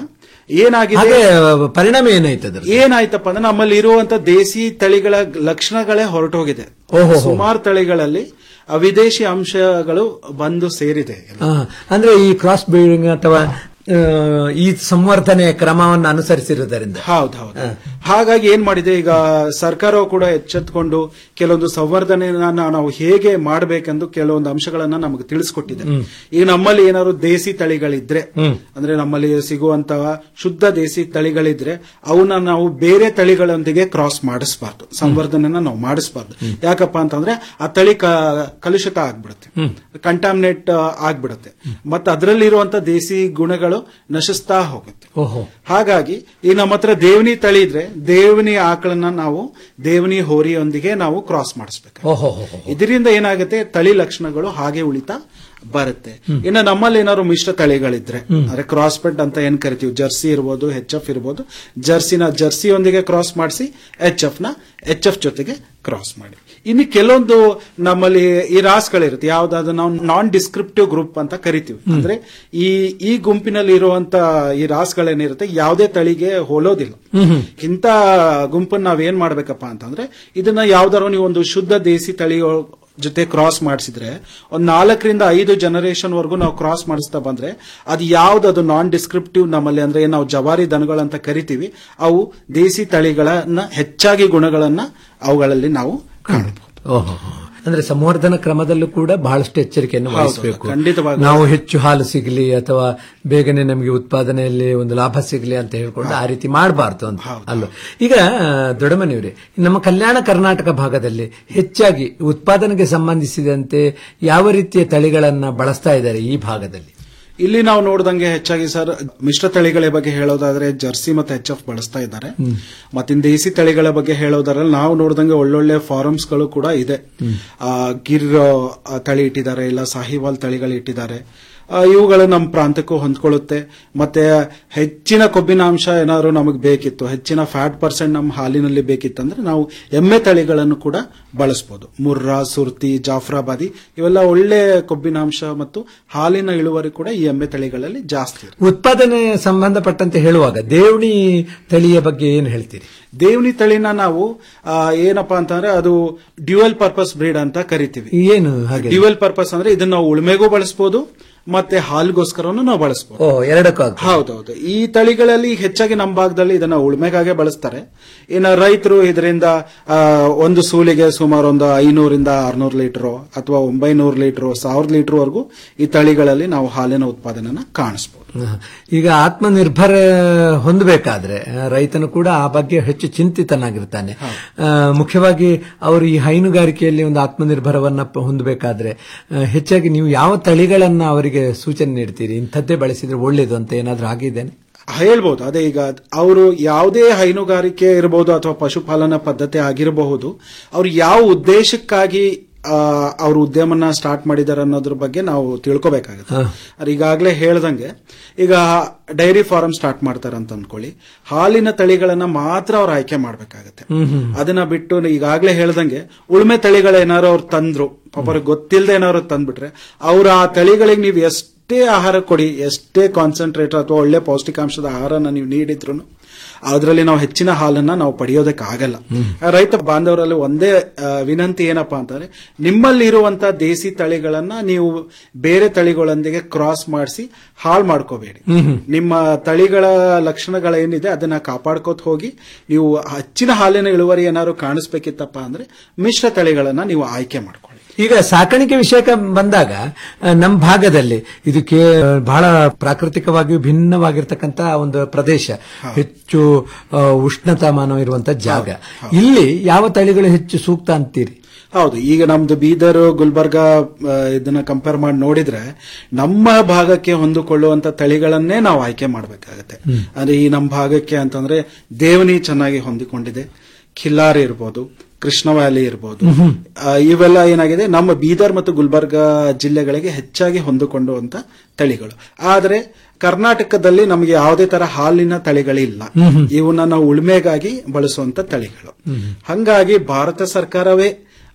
ಏನಾಗಿದೆ ಹಾಗೆ ಪರಿಣಾಮ ಏನಾಯ್ತು ಅದ್ರ ಏನಾಯ್ತಪ್ಪ ಅಂದ್ರೆ ನಮ್ಮಲ್ಲಿ ಇರುವಂತ ದೇಸಿ ತಳಿಗಳ ಲಕ್ಷಣಗಳೇ ಹೊರಟೋಗಿದೆ ಓಹೋ. ಸುಮಾರು ತಳಿಗಳಲ್ಲಿ ಆ ವಿದೇಶಿ ಅಂಶಗಳು ಬಂದು ಸೇರಿದೆ ಆ, ಅಂದ್ರೆ ಈ ಕ್ರಾಸ್ ಬ್ರೀಡಿಂಗ್ ಅಥವಾ ಆ, ಈ ಸಂವರ್ಧನೆ ಕ್ರಮವನ್ನು ಅನುಸರಿಸಿರುವುದರಿಂದ ಹೌದು ಹೌದು ಹಾಗಾಗಿ ಏನ್ ಮಾಡಿದೆ ಈಗ ಸರ್ಕಾರವು ಕೂಡ ಎಚ್ಚೆತ್ಕೊಂಡು ಕೆಲವೊಂದು ಸಂವರ್ಧನೆಯನ್ನ ನಾವು ಹೇಗೆ ಮಾಡಬೇಕೆಂದು ಕೆಲವೊಂದು ಅಂಶಗಳನ್ನ ನಮಗೆ ತಿಳಿಸ್ಕೊಟ್ಟಿದೆ ಈಗ ನಮ್ಮಲ್ಲಿ ಏನಾದ್ರು ದೇಸಿ ತಳಿಗಳಿದ್ರೆ ಅಂದ್ರೆ ನಮ್ಮಲ್ಲಿ ಸಿಗುವಂತಹ ಶುದ್ಧ ದೇಸಿ ತಳಿಗಳಿದ್ರೆ ಅವನ್ನ ನಾವು ಬೇರೆ ತಳಿಗಳೊಂದಿಗೆ ಕ್ರಾಸ್ ಮಾಡಿಸಬಾರ್ದು ಸಂವರ್ಧನೆನ ನಾವು ಮಾಡಿಸಬಾರ್ದು ಯಾಕಪ್ಪ ಅಂತಂದ್ರೆ ಆ ತಳಿ ಕ- ಕಲುಷಿತ ಆಗ್ಬಿಡುತ್ತೆ ಕಂಟಾಮಿನೇಟ್ ಆಗ್ಬಿಡುತ್ತೆ ಮತ್ತೆ ಅದರಲ್ಲಿರುವಂತ ದೇಸಿ ಗುಣಗಳು ನಶಿಸ್ತಾ ಹೋಗುತ್ತೆ ಓಹೋ ಹಾಗಾಗಿ ಈ ನಮ್ಮ ಹತ್ರ ದೇವನಿ ತಳಿ ಇದ್ರೆ ದೇವನಿ ಆಕಳನ್ನ ನಾವು ದೇವನಿ ಹೋರಿಯೊಂದಿಗೆ ನಾವು ಕ್ರಾಸ್ ಮಾಡಿಸ್ಬೇಕು ಓಹೋ ಹೋ, ಹೋ. ಇದರಿಂದ ಏನಾಗುತ್ತೆ ತಳಿ ಲಕ್ಷಣಗಳು ಹಾಗೆ ಉಳಿತಾ ಬರುತ್ತೆ ಇನ್ನು ನಮ್ಮಲ್ಲಿ ಏನಾದ್ರು ಮಿಶ್ರ ತಳಿಗಳಿದ್ರೆ ಅಂದ್ರೆ ಕ್ರಾಸ್ ಪೆಡ್ ಅಂತ ಏನ್ ಕರಿತೀವಿ ಜರ್ಸಿ ಇರ್ಬೋದು ಎಚ್ ಎಫ್ ಇರ್ಬೋದು ಜರ್ಸಿನ ಜರ್ಸಿಯೊಂದಿಗೆ ಕ್ರಾಸ್ ಮಾಡಿಸಿ ಎಚ್ ಎಫ್ ನ ಎಚ್ ಎಫ್ ಜೊತೆಗೆ ಕ್ರಾಸ್ ಮಾಡಿ ಇನ್ನು ಕೆಲವೊಂದು ನಮ್ಮಲ್ಲಿ ಈ ರಾಸ್ಗಳಿರುತ್ತೆ ಯಾವ್ದಾದ್ರು ನಾವು ನಾನ್ ಡಿಸ್ಕ್ರಿಪ್ಟಿವ್ ಗ್ರೂಪ್ ಅಂತ ಕರಿತೀವಿ ಅಂದ್ರೆ ಈ ಈ ಗುಂಪಿನಲ್ಲಿ ಇರುವಂತ ಈ ರಾಸ್ಗಳೇನಿರುತ್ತೆ ಯಾವುದೇ ತಳಿಗೆ ಹೋಲೋದಿಲ್ಲ ಇಂಥ ಗುಂಪನ್ನ ನಾವೇನ್ ಮಾಡ್ಬೇಕಪ್ಪ ಅಂತಂದ್ರೆ ಇದನ್ನ ಯಾವ್ದಾದ್ರು ನೀವು ಒಂದು ಶುದ್ಧ ದೇಸಿ ತಳಿ ಜೊತೆ ಕ್ರಾಸ್ ಮಾಡಿಸಿದ್ರೆ ಒಂದ್ ನಾಲ್ಕರಿಂದ ಐದು ಜನರೇಷನ್ ವರೆಗೂ ನಾವು ಕ್ರಾಸ್ ಮಾಡಿಸ್ತಾ ಬಂದ್ರೆ ಅದು ಯಾವ್ದದು ನಾನ್ ಡಿಸ್ಕ್ರಿಪ್ಟಿವ್ ನಮ್ಮಲ್ಲಿ ಅಂದ್ರೆ ಏನ್ ನಾವು ಜವಾರಿ ದನಗಳಂತ ಕರಿತೀವಿ ಅವು ದೇಸಿ ತಳಿಗಳನ್ನ ಹೆಚ್ಚಾಗಿ ಗುಣಗಳನ್ನ ಅವುಗಳಲ್ಲಿ ನಾವು ಕಾಣಬಹುದು ಓಹೋ ಹೋ. ಅಂದ್ರೆ ಸಂವರ್ಧನ ಕ್ರಮದಲ್ಲೂ ಕೂಡ ಬಹಳಷ್ಟು ಎಚ್ಚರಿಕೆಯನ್ನು ಹೌದು, ವಹಿಸಬೇಕು ಖಂಡಿತವಾಗ್ಲೂ. ನಾವು ಹೆಚ್ಚು ಹಾಲು ಸಿಗಲಿ ಅಥವಾ ಬೇಗನೆ ನಮಗೆ ಉತ್ಪಾದನೆಯಲ್ಲಿ ಒಂದು ಲಾಭ ಸಿಗಲಿ ಅಂತ ಹೇಳ್ಕೊಂಡು ಆ ರೀತಿ ಮಾಡಬಾರ್ದು ಅಂತ ಅಲ್ಲ ಈಗ ದೊಡಮನಿಯವರೇ ನಮ್ಮ ಕಲ್ಯಾಣ ಕರ್ನಾಟಕ ಭಾಗದಲ್ಲಿ ಹೆಚ್ಚಾಗಿ ಉತ್ಪಾದನೆಗೆ ಸಂಬಂಧಿಸಿದಂತೆ ಯಾವ ರೀತಿಯ ತಳಿಗಳನ್ನ ಬಳಸ್ತಾ ಇದ್ದಾರೆ ಈ ಭಾಗದಲ್ಲಿ ಇಲ್ಲಿ ನಾವು ನೋಡ್ದಂಗೆ ಹೆಚ್ಚಾಗಿ ಸರ್ ಮಿಶ್ರ ತಳಿಗಳ ಬಗ್ಗೆ ಹೇಳೋದಾದ್ರೆ ಜರ್ಸಿ ಮತ್ತೆ ಎಚ್ ಎಫ್ ಬಳಸ್ತಾ ಇದ್ದಾರೆ ಮತ್ತಿನ್ ದೇಸಿ ತಳಿಗಳ ಬಗ್ಗೆ ಹೇಳೋದಾದ್ರೆ ನಾವು ನೋಡ್ದಂಗೆ ಒಳ್ಳೊಳ್ಳೆ ಫಾರಮ್ಸ್ ಗಳು ಕೂಡ ಇದೆ ಆ, ಗಿರ್ ಆ, ತಳಿ ಇಟ್ಟಿದ್ದಾರೆ ಇಲ್ಲ ಸಾಹಿವಾಲ್ ತಳಿಗಳು ಇಟ್ಟಿದ್ದಾರೆ ಆ, ಇವುಗಳು ನಮ್ಮ ಪ್ರಾಂತಕ್ಕೂ ಹೊಂದ್ಕೊಳ್ಳುತ್ತೆ ಮತ್ತೆ ಹೆಚ್ಚಿನ ಕೊಬ್ಬಿನಾಂಶ ಏನಾದ್ರು ನಮಗೆ ಬೇಕಿತ್ತು ಹೆಚ್ಚಿನ ಫ್ಯಾಟ್ ಪರ್ಸೆಂಟ್ ನಮ್ಮ ಹಾಲಿನಲ್ಲಿ ಬೇಕಿತ್ತಂದ್ರೆ ನಾವು ಎಮ್ಮೆ ತಳಿಗಳನ್ನು ಕೂಡ ಬಳಸಬಹುದು ಮುರ್ರಾ ಸುರ್ತಿ ಜಾಫ್ರಾಬಾದಿ ಇವೆಲ್ಲ ಒಳ್ಳೆ ಕೊಬ್ಬಿನಾಂಶ ಮತ್ತು ಹಾಲಿನ ಇಳುವರಿ ಕೂಡ ಈ ಎಮ್ಮೆ ತಳಿಗಳಲ್ಲಿ ಜಾಸ್ತಿ ಇರುತ್ತೆ ಉತ್ಪಾದನೆ ಸಂಬಂಧಪಟ್ಟಂತೆ ಹೇಳುವಾಗ ದೇವಣಿ ತಳಿಯ ಬಗ್ಗೆ ಏನು ಹೇಳ್ತೀರಿ ದೇವನಿ ತಳಿನ ನಾವು ಆ, ಏನಪ್ಪಾ ಅಂತಂದ್ರೆ ಅದು ಡ್ಯುಯಲ್ ಪರ್ಪಸ್ ಬ್ರೀಡ್ ಅಂತ ಕರಿತೀವಿ ಏನು ಹಾಗೆ ಡ್ಯುಯಲ್ ಪರ್ಪಸ್ ಅಂದ್ರೆ ಇದನ್ನ ನಾವು ಉಳುಮೆಗೂ ಬಳಸಬಹುದು ಮತ್ತೆ ಹಾಲ್ಗೋಸ್ಕರನು ನಾವು ಬಳಸಬಹುದು ಓ ಎರಡಕ್ಕೂ ಆಗ್ತದೆ. ಹೌದೌದು ಈ ತಳಿಗಳಲ್ಲಿ ಹೆಚ್ಚಾಗಿ ನಮ್ಮ ಭಾಗದಲ್ಲಿ ಇದನ್ನ ಉಳುಮೆಗಾಗೆ ಬಳಸ್ತಾರೆ ಇನ್ನು ರೈತರು ಇದರಿಂದ ಆ, ಒಂದು ಸೂಲಿಗೆ ಸುಮಾರು ಒಂದು ಐನೂರಿಂದ ಆರ್ನೂರು ಲೀಟರ್ ಅಥವಾ ಒಂಬೈನೂರು ಲೀಟರ್ ಸಾವಿರ ಲೀಟರ್ ವರೆಗೂ ಈ ತಳಿಗಳಲ್ಲಿ ನಾವು ಹಾಲಿನ ಉತ್ಪಾದನೆನ ಕಾಣಿಸಬಹುದು ಹ. ಈಗ ಆತ್ಮನಿರ್ಭರ ಹೊಂದಬೇಕಾದ್ರೆ ಆ, ರೈತನು ಕೂಡ ಆ ಬಗ್ಗೆ ಹೆಚ್ಚು ಚಿಂತಿತನಾಗಿರ್ತಾನೆ ಆ, ಮುಖ್ಯವಾಗಿ ಅವರು ಈ ಹೈನುಗಾರಿಕೆಯಲ್ಲಿ ಒಂದು ಆತ್ಮನಿರ್ಭರವನ್ನ ಪ- ಹೊಂದಬೇಕಾದ್ರೆ ಆ, ಹೆಚ್ಚಾಗಿ ನೀವು ಯಾವ ತಳಿಗಳನ್ನ ಅವರಿಗೆ ಸೂಚನೆ ನೀಡ್ತೀರಿ ಇಂಥದ್ದೇ ಬಳಸಿದ್ರೆ ಒಳ್ಳೇದು ಅಂತ ಏನಾದ್ರೂ ಆಗಿದ್ದೇನೆ ಹೇಳ್ಬೋದು ಅದೇ ಈಗ ಅವರು ಯಾವುದೇ ಹೈನುಗಾರಿಕೆ ಇರಬಹುದು ಅಥವಾ ಪಶುಪಾಲನಾ ಪದ್ಧತಿ ಆಗಿರಬಹುದು ಅವ್ರು ಯಾವ ಉದ್ದೇಶಕ್ಕಾಗಿ ಆ, ಅವ್ರ ಉದ್ಯಮನ ಸ್ಟಾರ್ಟ್ ಮಾಡಿದಾರೆ ಅನ್ನೋದ್ರ ಬಗ್ಗೆ ನಾವು ತಿಳ್ಕೊಬೇಕಾಗುತ್ತೆ ಅವ್ರು ಈಗಾಗಲೇ ಹೇಳ್ದಂಗೆ ಈಗ ಡೈರಿ ಫಾರ್ಮ್ ಸ್ಟಾರ್ಟ್ ಮಾಡ್ತಾರೆ ಅಂತ ಅನ್ಕೊಳ್ಳಿ ಹಾಲಿನ ತಳಿಗಳನ್ನ ಮಾತ್ರ ಅವ್ರು ಆಯ್ಕೆ ಮಾಡ್ಬೇಕಾಗತ್ತೆ ಅದನ್ನ ಬಿಟ್ಟು ಈಗಾಗಲೇ ಹೇಳ್ದಂಗೆ ಉಳುಮೆ ತಳಿಗಳೇನಾರು ಅವ್ರು ತಂದ್ರು ಪಾಪ ಅವ್ರಿಗೆ ಗೊತ್ತಿಲ್ಲದೆ ಏನಾದ್ರು ತಂದ್ಬಿಟ್ರೆ ಅವ್ರ ಆ ತಳಿಗಳಿಗೆ ನೀವು ಎಷ್ಟೇ ಆಹಾರ ಕೊಡಿ ಎಷ್ಟೇ ಕಾನ್ಸಂಟ್ರೇಟ್ ಅಥವಾ ಒಳ್ಳೆ ಪೌಷ್ಟಿಕಾಂಶದ ಆಹಾರನ ನೀವು ನೀಡಿದ್ರು ಅದರಲ್ಲಿ ನಾವು ಹೆಚ್ಚಿನ ಹಾಲನ್ನ ನಾವು ಪಡೆಯೋದಕ್ಕೆ ಆಗಲ್ಲ ರೈತ ಬಾಂಧವರಲ್ಲಿ ಒಂದೇ ಆ, ವಿನಂತಿ ಏನಪ್ಪಾ ಅಂತಂದ್ರೆ ನಿಮ್ಮಲ್ಲಿ ಇರುವಂತ ದೇಸಿ ತಳಿಗಳನ್ನ ನೀವು ಬೇರೆ ತಳಿಗಳೊಂದಿಗೆ ಕ್ರಾಸ್ ಮಾಡಿಸಿ ಹಾಳು ಮಾಡ್ಕೋಬೇಡಿ ನಿಮ್ಮ ತಳಿಗಳ ಲಕ್ಷಣಗಳೇನಿದೆ ಅದನ್ನ ಕಾಪಾಡ್ಕೋತ ಹೋಗಿ ನೀವು ಹೆಚ್ಚಿನ ಹಾಲಿನ ಇಳುವರಿ ಏನಾದ್ರು ಕಾಣಿಸ್ಬೇಕಿತ್ತಪ್ಪ ಅಂದ್ರೆ ಮಿಶ್ರ ತಳಿಗಳನ್ನ ನೀವು ಆಯ್ಕೆ ಮಾಡ್ಕೊಳ್ಳಿ ಈಗ ಸಾಕಾಣಿಕೆ ವಿಷಯಕ್ಕೆ ಬಂದಾಗ ಆ, ನಮ್ಮ ಭಾಗದಲ್ಲಿ ಇದು ಕೇ ಬಹಳ ಪ್ರಾಕೃತಿಕವಾಗಿಯೂ ಭಿನ್ನವಾಗಿರ್ತಕ್ಕಂತ ಒಂದು ಪ್ರದೇಶ ಹೆಚ್ಚು ಆ, ಉಷ್ಣತಾಮಾನ ಇರುವಂತ ಜಾಗ ಇಲ್ಲಿ ಯಾವ ತಳಿಗಳು ಹೆಚ್ಚು ಸೂಕ್ತ ಅಂತೀರಿ ಹೌದು ಈಗ ನಮ್ದು ಬೀದರ್ ಗುಲ್ಬರ್ಗ ಆ, ಇದನ್ನ ಕಂಪೇರ್ ಮಾಡಿ ನೋಡಿದ್ರೆ ನಮ್ಮ ಭಾಗಕ್ಕೆ ಹೊಂದಿಕೊಳ್ಳುವಂತ ತಳಿಗಳನ್ನೇ ನಾವು ಆಯ್ಕೆ ಮಾಡಬೇಕಾಗತ್ತೆ ಅಂದ್ರೆ ಈ ನಮ್ಮ ಭಾಗಕ್ಕೆ ಅಂತಂದ್ರೆ ದೇವನಿ ಚೆನ್ನಾಗಿ ಹೊಂದಿಕೊಂಡಿದೆ ಖಿಲ್ಲಾರಿ ಇರ್ಬೋದು ಕೃಷ್ಣ ವ್ಯಾಲಿ ಇರ್ಬೋದು ಆ, ಇವೆಲ್ಲ ಏನಾಗಿದೆ ನಮ್ಮ ಬೀದರ್ ಮತ್ತು ಗುಲ್ಬರ್ಗ ಜಿಲ್ಲೆಗಳಿಗೆ ಹೆಚ್ಚಾಗಿ ಹೊಂದಿಕೊಂಡುವಂತ ತಳಿಗಳು ಆದ್ರೆ ಕರ್ನಾಟಕದಲ್ಲಿ ನಮಗೆ ಯಾವುದೇ ತರ ಹಾಲಿನ ತಳಿಗಳಿಲ್ಲ ಇವನ್ನ ನಾವು ಉಳುಮೆಗಾಗಿ ಬಳಸುವಂತ ತಳಿಗಳು ಹಂಗಾಗಿ ಭಾರತ ಸರ್ಕಾರವೇ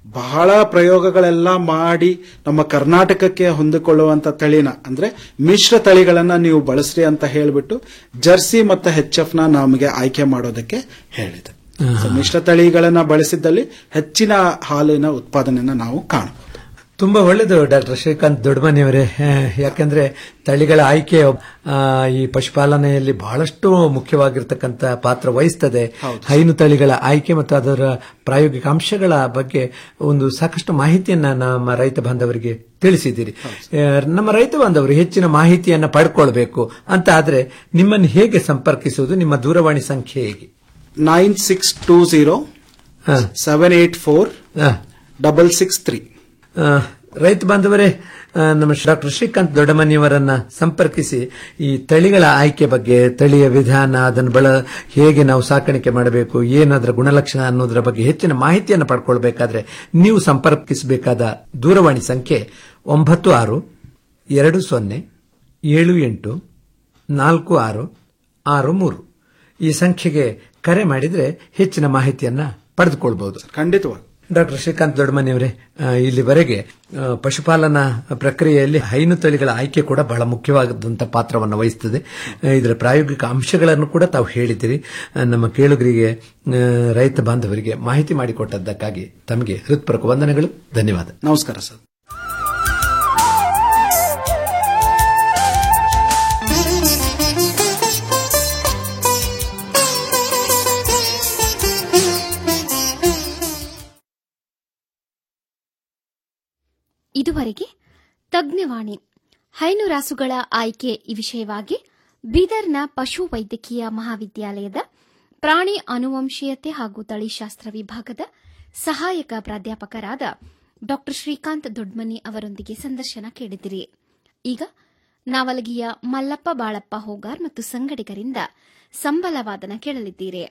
ಬಹಳ ಪ್ರಯೋಗಗಳೆಲ್ಲ ಮಾಡಿ ನಮ್ಮ ಕರ್ನಾಟಕಕ್ಕೆ ಹೊಂದಿಕೊಳ್ಳುವಂತ ತಳಿನ ಅಂದ್ರೆ ಮಿಶ್ರ ತಳಿಗಳನ್ನ ನೀವು ಬಳಸ್ರಿ ಅಂತ ಹೇಳ್ಬಿಟ್ಟು ಜರ್ಸಿ ಮತ್ತು ಹೆಚ್ ಎಫ್ ನ ನಮಗೆ ಆಯ್ಕೆ ಮಾಡೋದಕ್ಕೆ ಹೇಳಿದೆ So, ಮಿಶ್ರ ತಳಿಗಳನ್ನ ಬಳಸಿದ್ದಲ್ಲಿ ಹೆಚ್ಚಿನ ಹಾಲಿನ ಉತ್ಪಾದನೆಯನ್ನ ನಾವು ಕಾಣಬಹುದು ತುಂಬಾ ಒಳ್ಳೆಯದು ಡಾಕ್ಟರ್ ಶ್ರೀಕಾಂತ್ ದೊಡ್ಡಮನಿಯವರೇ ಆ, ಯಾಕಂದ್ರೆ ತಳಿಗಳ ಆಯ್ಕೆ ಆ, ಈ ಪಶುಪಾಲನೆಯಲ್ಲಿ ಬಹಳಷ್ಟು ಮುಖ್ಯವಾಗಿರ್ತಕ್ಕಂಥ ಪಾತ್ರ ವಹಿಸ್ತದೆ ಹೈನು ತಳಿಗಳ ಆಯ್ಕೆ ಮತ್ತು ಅದರ ಪ್ರಾಯೋಗಿಕ ಅಂಶಗಳ ಬಗ್ಗೆ ಒಂದು ಸಾಕಷ್ಟು ಮಾಹಿತಿಯನ್ನ ನಮ್ಮ ರೈತ ಬಾಂಧವರಿಗೆ ತಿಳಿಸಿದ್ದೀರಿ ಆ, ನಮ್ಮ ರೈತ ಬಾಂಧವರು ಹೆಚ್ಚಿನ ಮಾಹಿತಿಯನ್ನ ಪಡ್ಕೊಳ್ಬೇಕು ಅಂತ ಆದ್ರೆ ನಿಮ್ಮನ್ನು ಹೇಗೆ ಸಂಪರ್ಕಿಸುವುದು ನಿಮ್ಮ ದೂರವಾಣಿ ಸಂಖ್ಯೆ ಹೇಗೆ ನೈನ್ ಸಿಕ್ಸ್ ಟೂ ಜೀರೋ ಹಾ. ಸೆವೆನ್ ಏಟ್ ಫೋರ್ ಆ, ಡಬಲ್ ಸಿಕ್ಸ್ ತ್ರೀ ಆ, ರೈತ ಬಾಂಧವರೇ ಆ, ನಮ್ಮ ಡಾಕ್ಟರ್ ಶ್ರೀಕಾಂತ್ ದೊಡ್ಡಮನಿಯವರನ್ನ ಸಂಪರ್ಕಿಸಿ ಈ ತಳಿಗಳ ಆಯ್ಕೆ ಬಗ್ಗೆ ತಳಿಯ ವಿಧಾನ ಅದನ್ನು ಬಳ ಹೇಗೆ ನಾವು ಸಾಕಾಣಿಕೆ ಮಾಡಬೇಕು ಏನದರ ಗುಣಲಕ್ಷಣ ಅನ್ನೋದರ ಬಗ್ಗೆ ಹೆಚ್ಚಿನ ಮಾಹಿತಿಯನ್ನು ಪಡ್ಕೊಳ್ಬೇಕಾದ್ರೆ ನೀವು ಸಂಪರ್ಕಿಸಬೇಕಾದ ದೂರವಾಣಿ ಸಂಖ್ಯೆ ಒಂಬತ್ತು ಆರು ಎರಡು ಸೊನ್ನೆ ಏಳು ಎಂಟು ನಾಲ್ಕು ಆರು ಆರು ಮೂರು ಈ ಸಂಖ್ಯೆಗೆ ಕರೆ ಮಾಡಿದ್ರೆ ಹೆಚ್ಚಿನ ಮಾಹಿತಿಯನ್ನ ಪಡೆದುಕೊಳ್ಬಹುದು ಖಂಡಿತವಾಗಿ ಡಾಕ್ಟರ್ ಶ್ರೀಕಾಂತ್ ದೊಡ್ಡಮನಿಯವರೇ ಆ, ಇಲ್ಲಿವರೆಗೆ ಆ, ಪಶುಪಾಲನಾ ಪ್ರಕ್ರಿಯೆಯಲ್ಲಿ ಹೈನು ತಳಿಗಳ ಆಯ್ಕೆ ಕೂಡ ಬಹಳ ಮುಖ್ಯವಾದಂತಹ ಪಾತ್ರವನ್ನು ವಹಿಸುತ್ತದೆ ಆ, ಇದರ ಪ್ರಾಯೋಗಿಕ ಅಂಶಗಳನ್ನು ಕೂಡ ತಾವು ಹೇಳಿದಿರಿ ಆ, ನಮ್ಮ ಕೇಳುಗರಿಗೆ ಆ, ರೈತ ಬಾಂಧವರಿಗೆ ಮಾಹಿತಿ ಮಾಡಿಕೊಟ್ಟದ್ದಕ್ಕಾಗಿ ತಮಗೆ ಹೃತ್ಪೂರ್ವಕ ವಂದನೆಗಳು ಧನ್ಯವಾದ ನಮಸ್ಕಾರ ಸರ್ ಇದುವರೆಗೆ ತಜ್ಞವಾಣಿ ಹೈನು ರಾಸುಗಳ ಆಯ್ಕೆ ಈ ವಿಷಯವಾಗಿ ಬೀದರ್ನ ಪಶು ವೈದ್ಯಕೀಯ ಮಹಾವಿದ್ಯಾಲಯದ ಪ್ರಾಣಿ ಅನುವಂಶೀಯತೆ ಹಾಗೂ ತಳಿಶಾಸ್ತ್ರ ವಿಭಾಗದ ಸಹಾಯಕ ಪ್ರಾಧ್ಯಾಪಕರಾದ ಡಾ ಶ್ರೀಕಾಂತ್ ದೊಡ್ಮನಿ ಅವರೊಂದಿಗೆ ಸಂದರ್ಶನ ಕೇಳಿದಿರಿ ಈಗ ನಾವಲಗಿಯ ಮಲ್ಲಪ್ಪ ಬಾಳಪ್ಪ ಹೋಗಾರ್ ಮತ್ತು ಸಂಗಡಿಗರಿಂದ ಸಂಬಲವಾದನ ಕೇಳಲಿದ್ದೀರಿ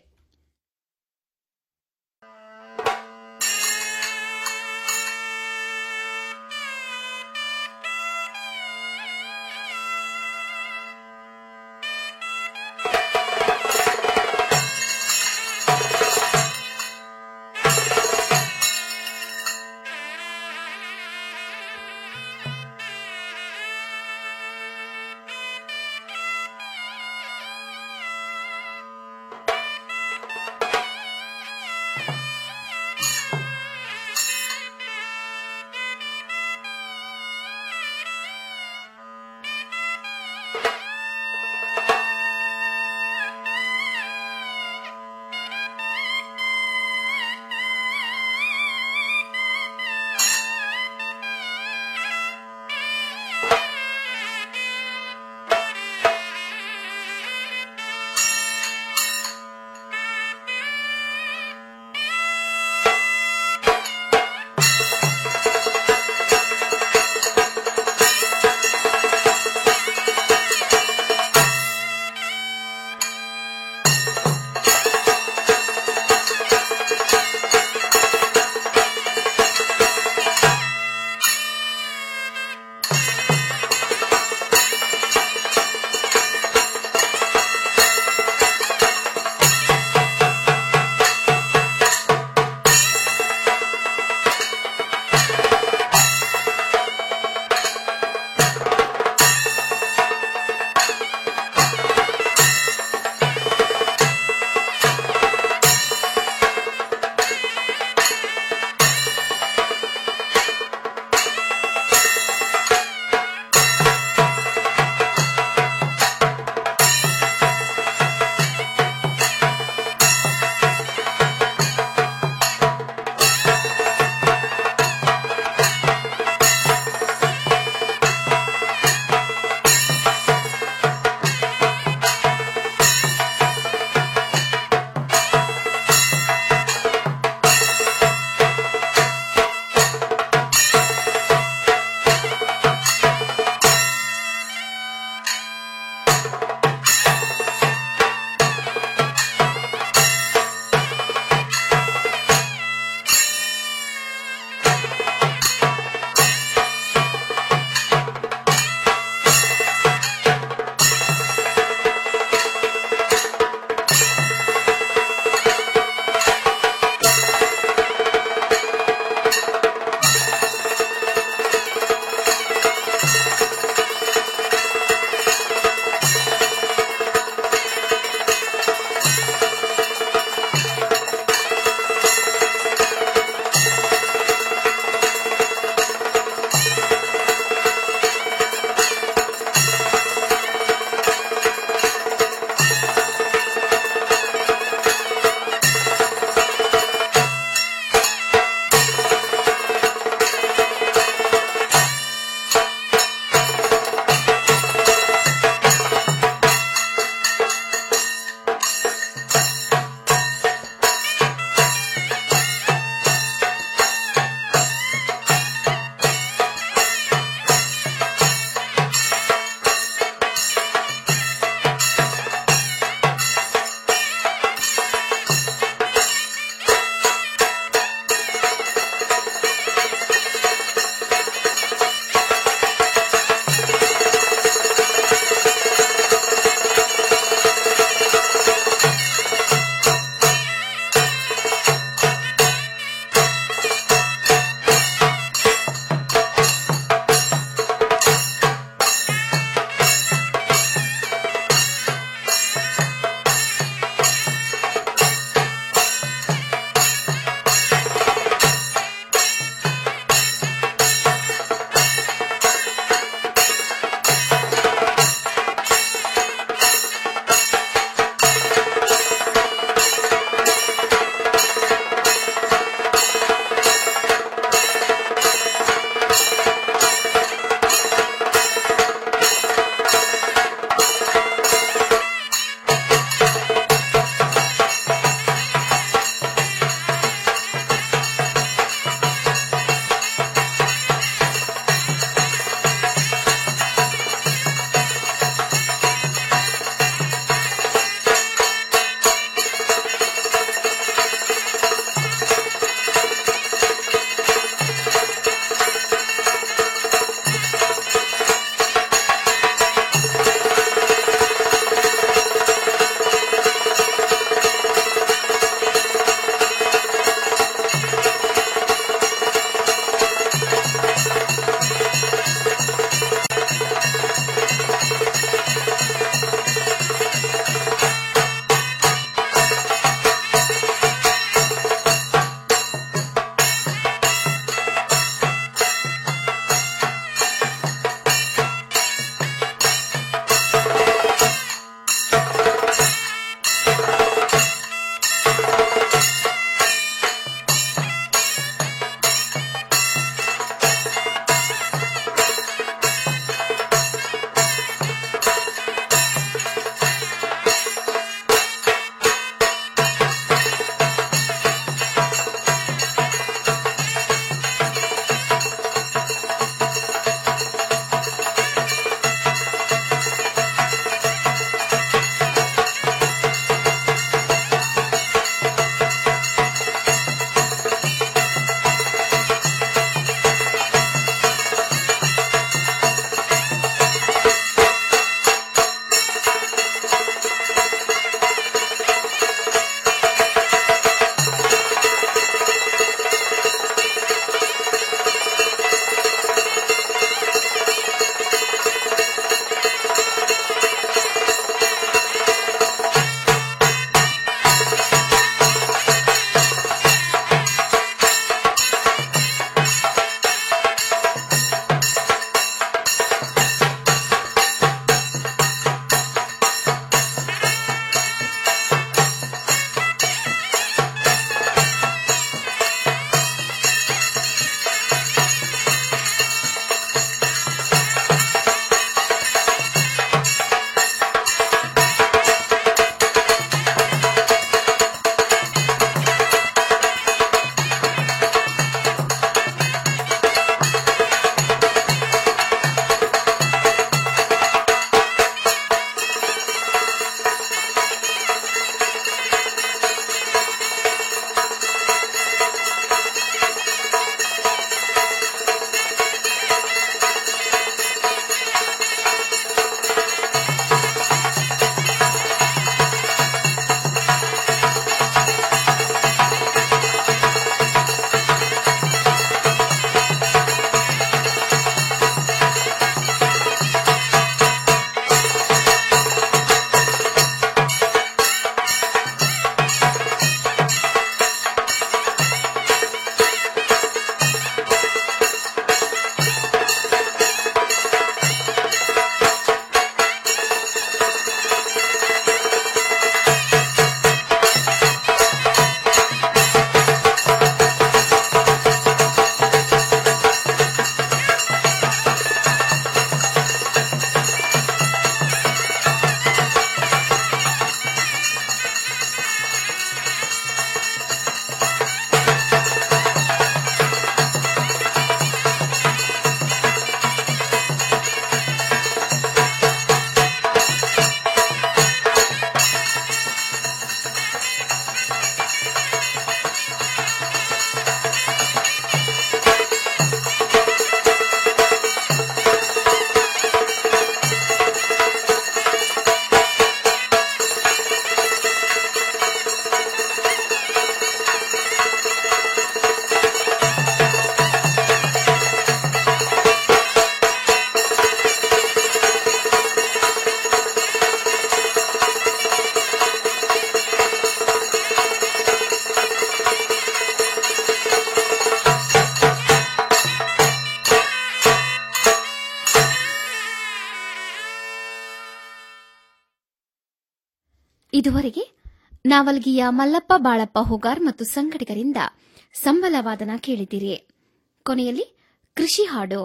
ಇದುವರೆಗೆ ನಾವಲ್ಗಿಯ ಮಲ್ಲಪ್ಪ ಬಾಳಪ್ಪ ಹೋಗಾರ್ ಮತ್ತು ಸಂಗಡಿಗರಿಂದ ಸಂಬಲವಾದನ ಕೇಳಿದಿರಿ ಕೊನೆಯಲ್ಲಿ ಕೃಷಿ ಹಾಡು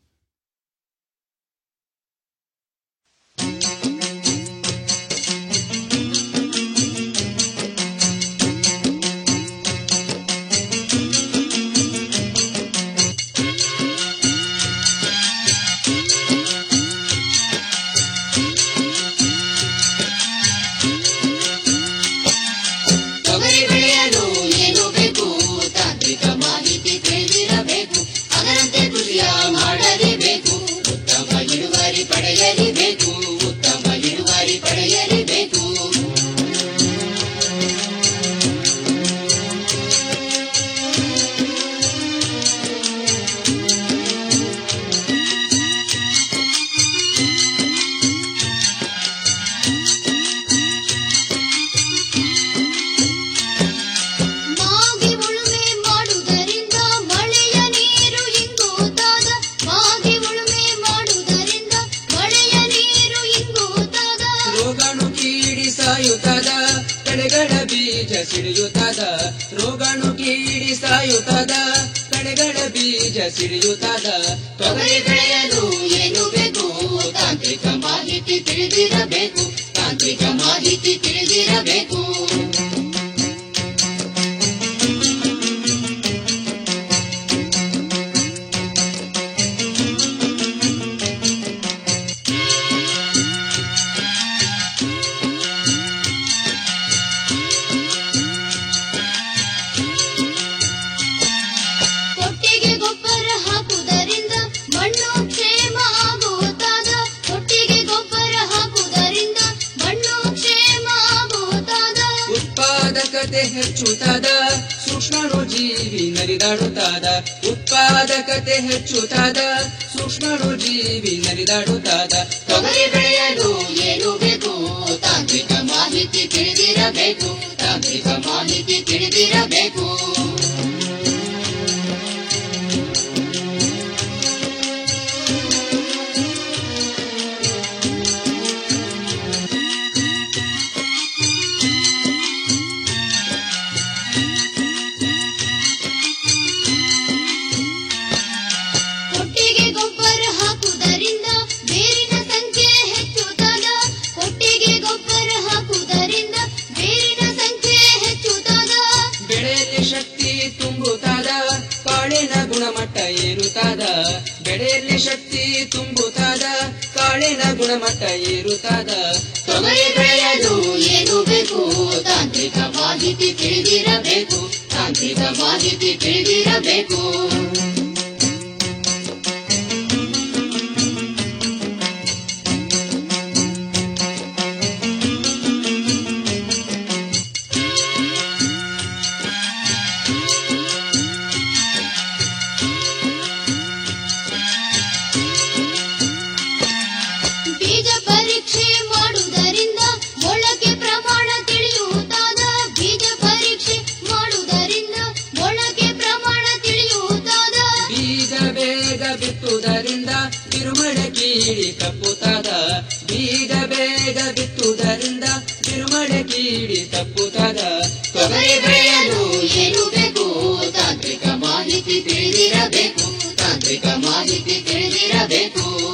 ತೊಗರಿ ಬೆಳೆಯಲು ಏನು ಬೇಕು ತಾಂತ್ರಿಕ ಮಾಹಿತಿ ತಿಳಿದಿರಬೇಕು ಅದರಂತೆ ಕೃಷಿಯ ಮಾಡಲೇಬೇಕು ಉತ್ತಮ ಇಳುವರಿ ಪಡೆಯಲೇಬೇಕು ಉತ್ತಮ ಇಳುವರಿ ಪಡೆಯಲೇಬೇಕು ಮಾಗಿ ಉಳುಮೆ ಮಾಡುವುದರಿಂದ ಮಳೆಯ ನೀರು ಇಂಗುತ್ತಾದ ಮಾಗಿ ಉಳುಮೆ ಮಾಡುವುದರಿಂದ ಮಳೆಯ ನೀರು ಇಂಗುತ್ತಾದ ರೋಗಾಣು ಕೀಡಿ ಸಾಯುತ್ತದ ಕಳೆಗಳ ಬೀಜ ಸಿಡಿಯುತ್ತದ ರೋಗಾಣು ಕೀಡಿ ಸಾಯುತ್ತದ ಕಳೆಗಳ ಬೀಜ ಸಿಡಿಯುತ್ತದ ತೊಗರಿ ಬೆಳೆಯಲು ಏನು ಬೇಕು ತಾಂತ್ರಿಕ ಮಾಹಿತಿ ತಿಳಿದಿರಬೇಕು ತಾಂತ್ರಿಕ ಮಾಹಿತಿ ತಿಳಿದಿರಬೇಕು ಕೊಟ್ಟಿಗೆ ಗೊಬ್ಬರ ಹಾಕುವುದರಿಂದ ಮಣ್ಣು ಕ್ಷೇಮ ಆಗುತ್ತಾದ ಕೊಟ್ಟಿಗೆ ಗೊಬ್ಬರ ಹಾಕುವುದರಿಂದ ಮಣ್ಣು ಕ್ಷೇಮ ಆಗುತ್ತಾದ ಉತ್ಪಾದಕತೆ ಹೆಚ್ಚುತ್ತದ ಸೂಕ್ಷ್ಮಾಣು ಜೀವಿ ನರಿದಾಡುತ್ತಾದ ಉತ್ಪಾದಕತೆ ಹೆಚ್ಚುತ್ತದ ಸೂಕ್ಷ್ಮಾಣು ಜೀವಿ ನರಿದಾಡುತ್ತಾದ ತೊಗರಿ ಬೆಳೆಯಲು ಏನು ಬೇಕು ತಾಂತ್ರಿಕ ಮಾಹಿತಿ ತಿಳಿದಿರಬೇಕು ತಾಂತ್ರಿಕ ಮಾಹಿತಿ ತಿಳಿದಿರಬೇಕು ಕೊಟ್ಟಿಗೆ ಗೊಬ್ಬರ ಹಾಕುವುದರಿಂದ ಬೇರಿನ ಸಂಖ್ಯೆ ಹೆಚ್ಚುತ್ತಾದ ಕೊಟ್ಟಿಗೆ ಗೊಬ್ಬರ ಹಾಕುವುದರಿಂದ ಬೇರಿನ ಸಂಖ್ಯೆ ಹೆಚ್ಚುತ್ತಾದ ಬೆಳೆಯಲ್ಲಿ ಶಕ್ತಿ ತುಂಬುತ್ತಾದ ಕಾಳಿನ ಗುಣಮಟ್ಟ ಏರುತ್ತಾದ ಬೆಳೆಯಲ್ಲಿ ಶಕ್ತಿ ತುಂಬುತ್ತಾದ ಕಾಳಿನ ಗುಣಮಟ್ಟ ಏರುತ್ತಾದ ತೊಗರಿ ಬೆಳೆಯಲು ಏನು ಬೇಕು ತಾಂತ್ರಿಕ ಮಾಹಿತಿ ತಿಳಿದಿರಬೇಕು ತಾಂತ್ರಿಕ ಮಾಹಿತಿ ತಿಳಿದಿರಬೇಕು ಬೀಜ ಪರೀಕ್ಷೆ ಮಾಡುವುದರಿಂದ ಮೊಳಕೆ ಪ್ರಮಾಣ ತಿಳಿಯುತ್ತಾದ ಬೀಜ ಪರೀಕ್ಷೆ ಮಾಡುವುದರಿಂದ ಮೊಳಕೆ ಪ್ರಮಾಣ ತಿಳಿಯುತ್ತಾದ ಬೀಜ ಬೇಗ ಬಿತ್ತುವುದರಿಂದ ತಿರುಮಳೆ ಕೀಡಿ ತಪ್ಪುತ್ತಾದ ಬೀಜ ಬೇಗ ಬಿತ್ತುವುದರಿಂದ ತಿರುಮಳೆ ಕೀಡಿ ತಪ್ಪುತ್ತಾದ ತೊಗರಿ ಬೆಳೆಯಲು ಏನು ಬೇಕು ತಾಂತ್ರಿಕ ಮಾಹಿತಿ ತಿಳಿದಿರಬೇಕು ತಾಂತ್ರಿಕ ಮಾಹಿತಿ ತಿಳಿದಿರಬೇಕು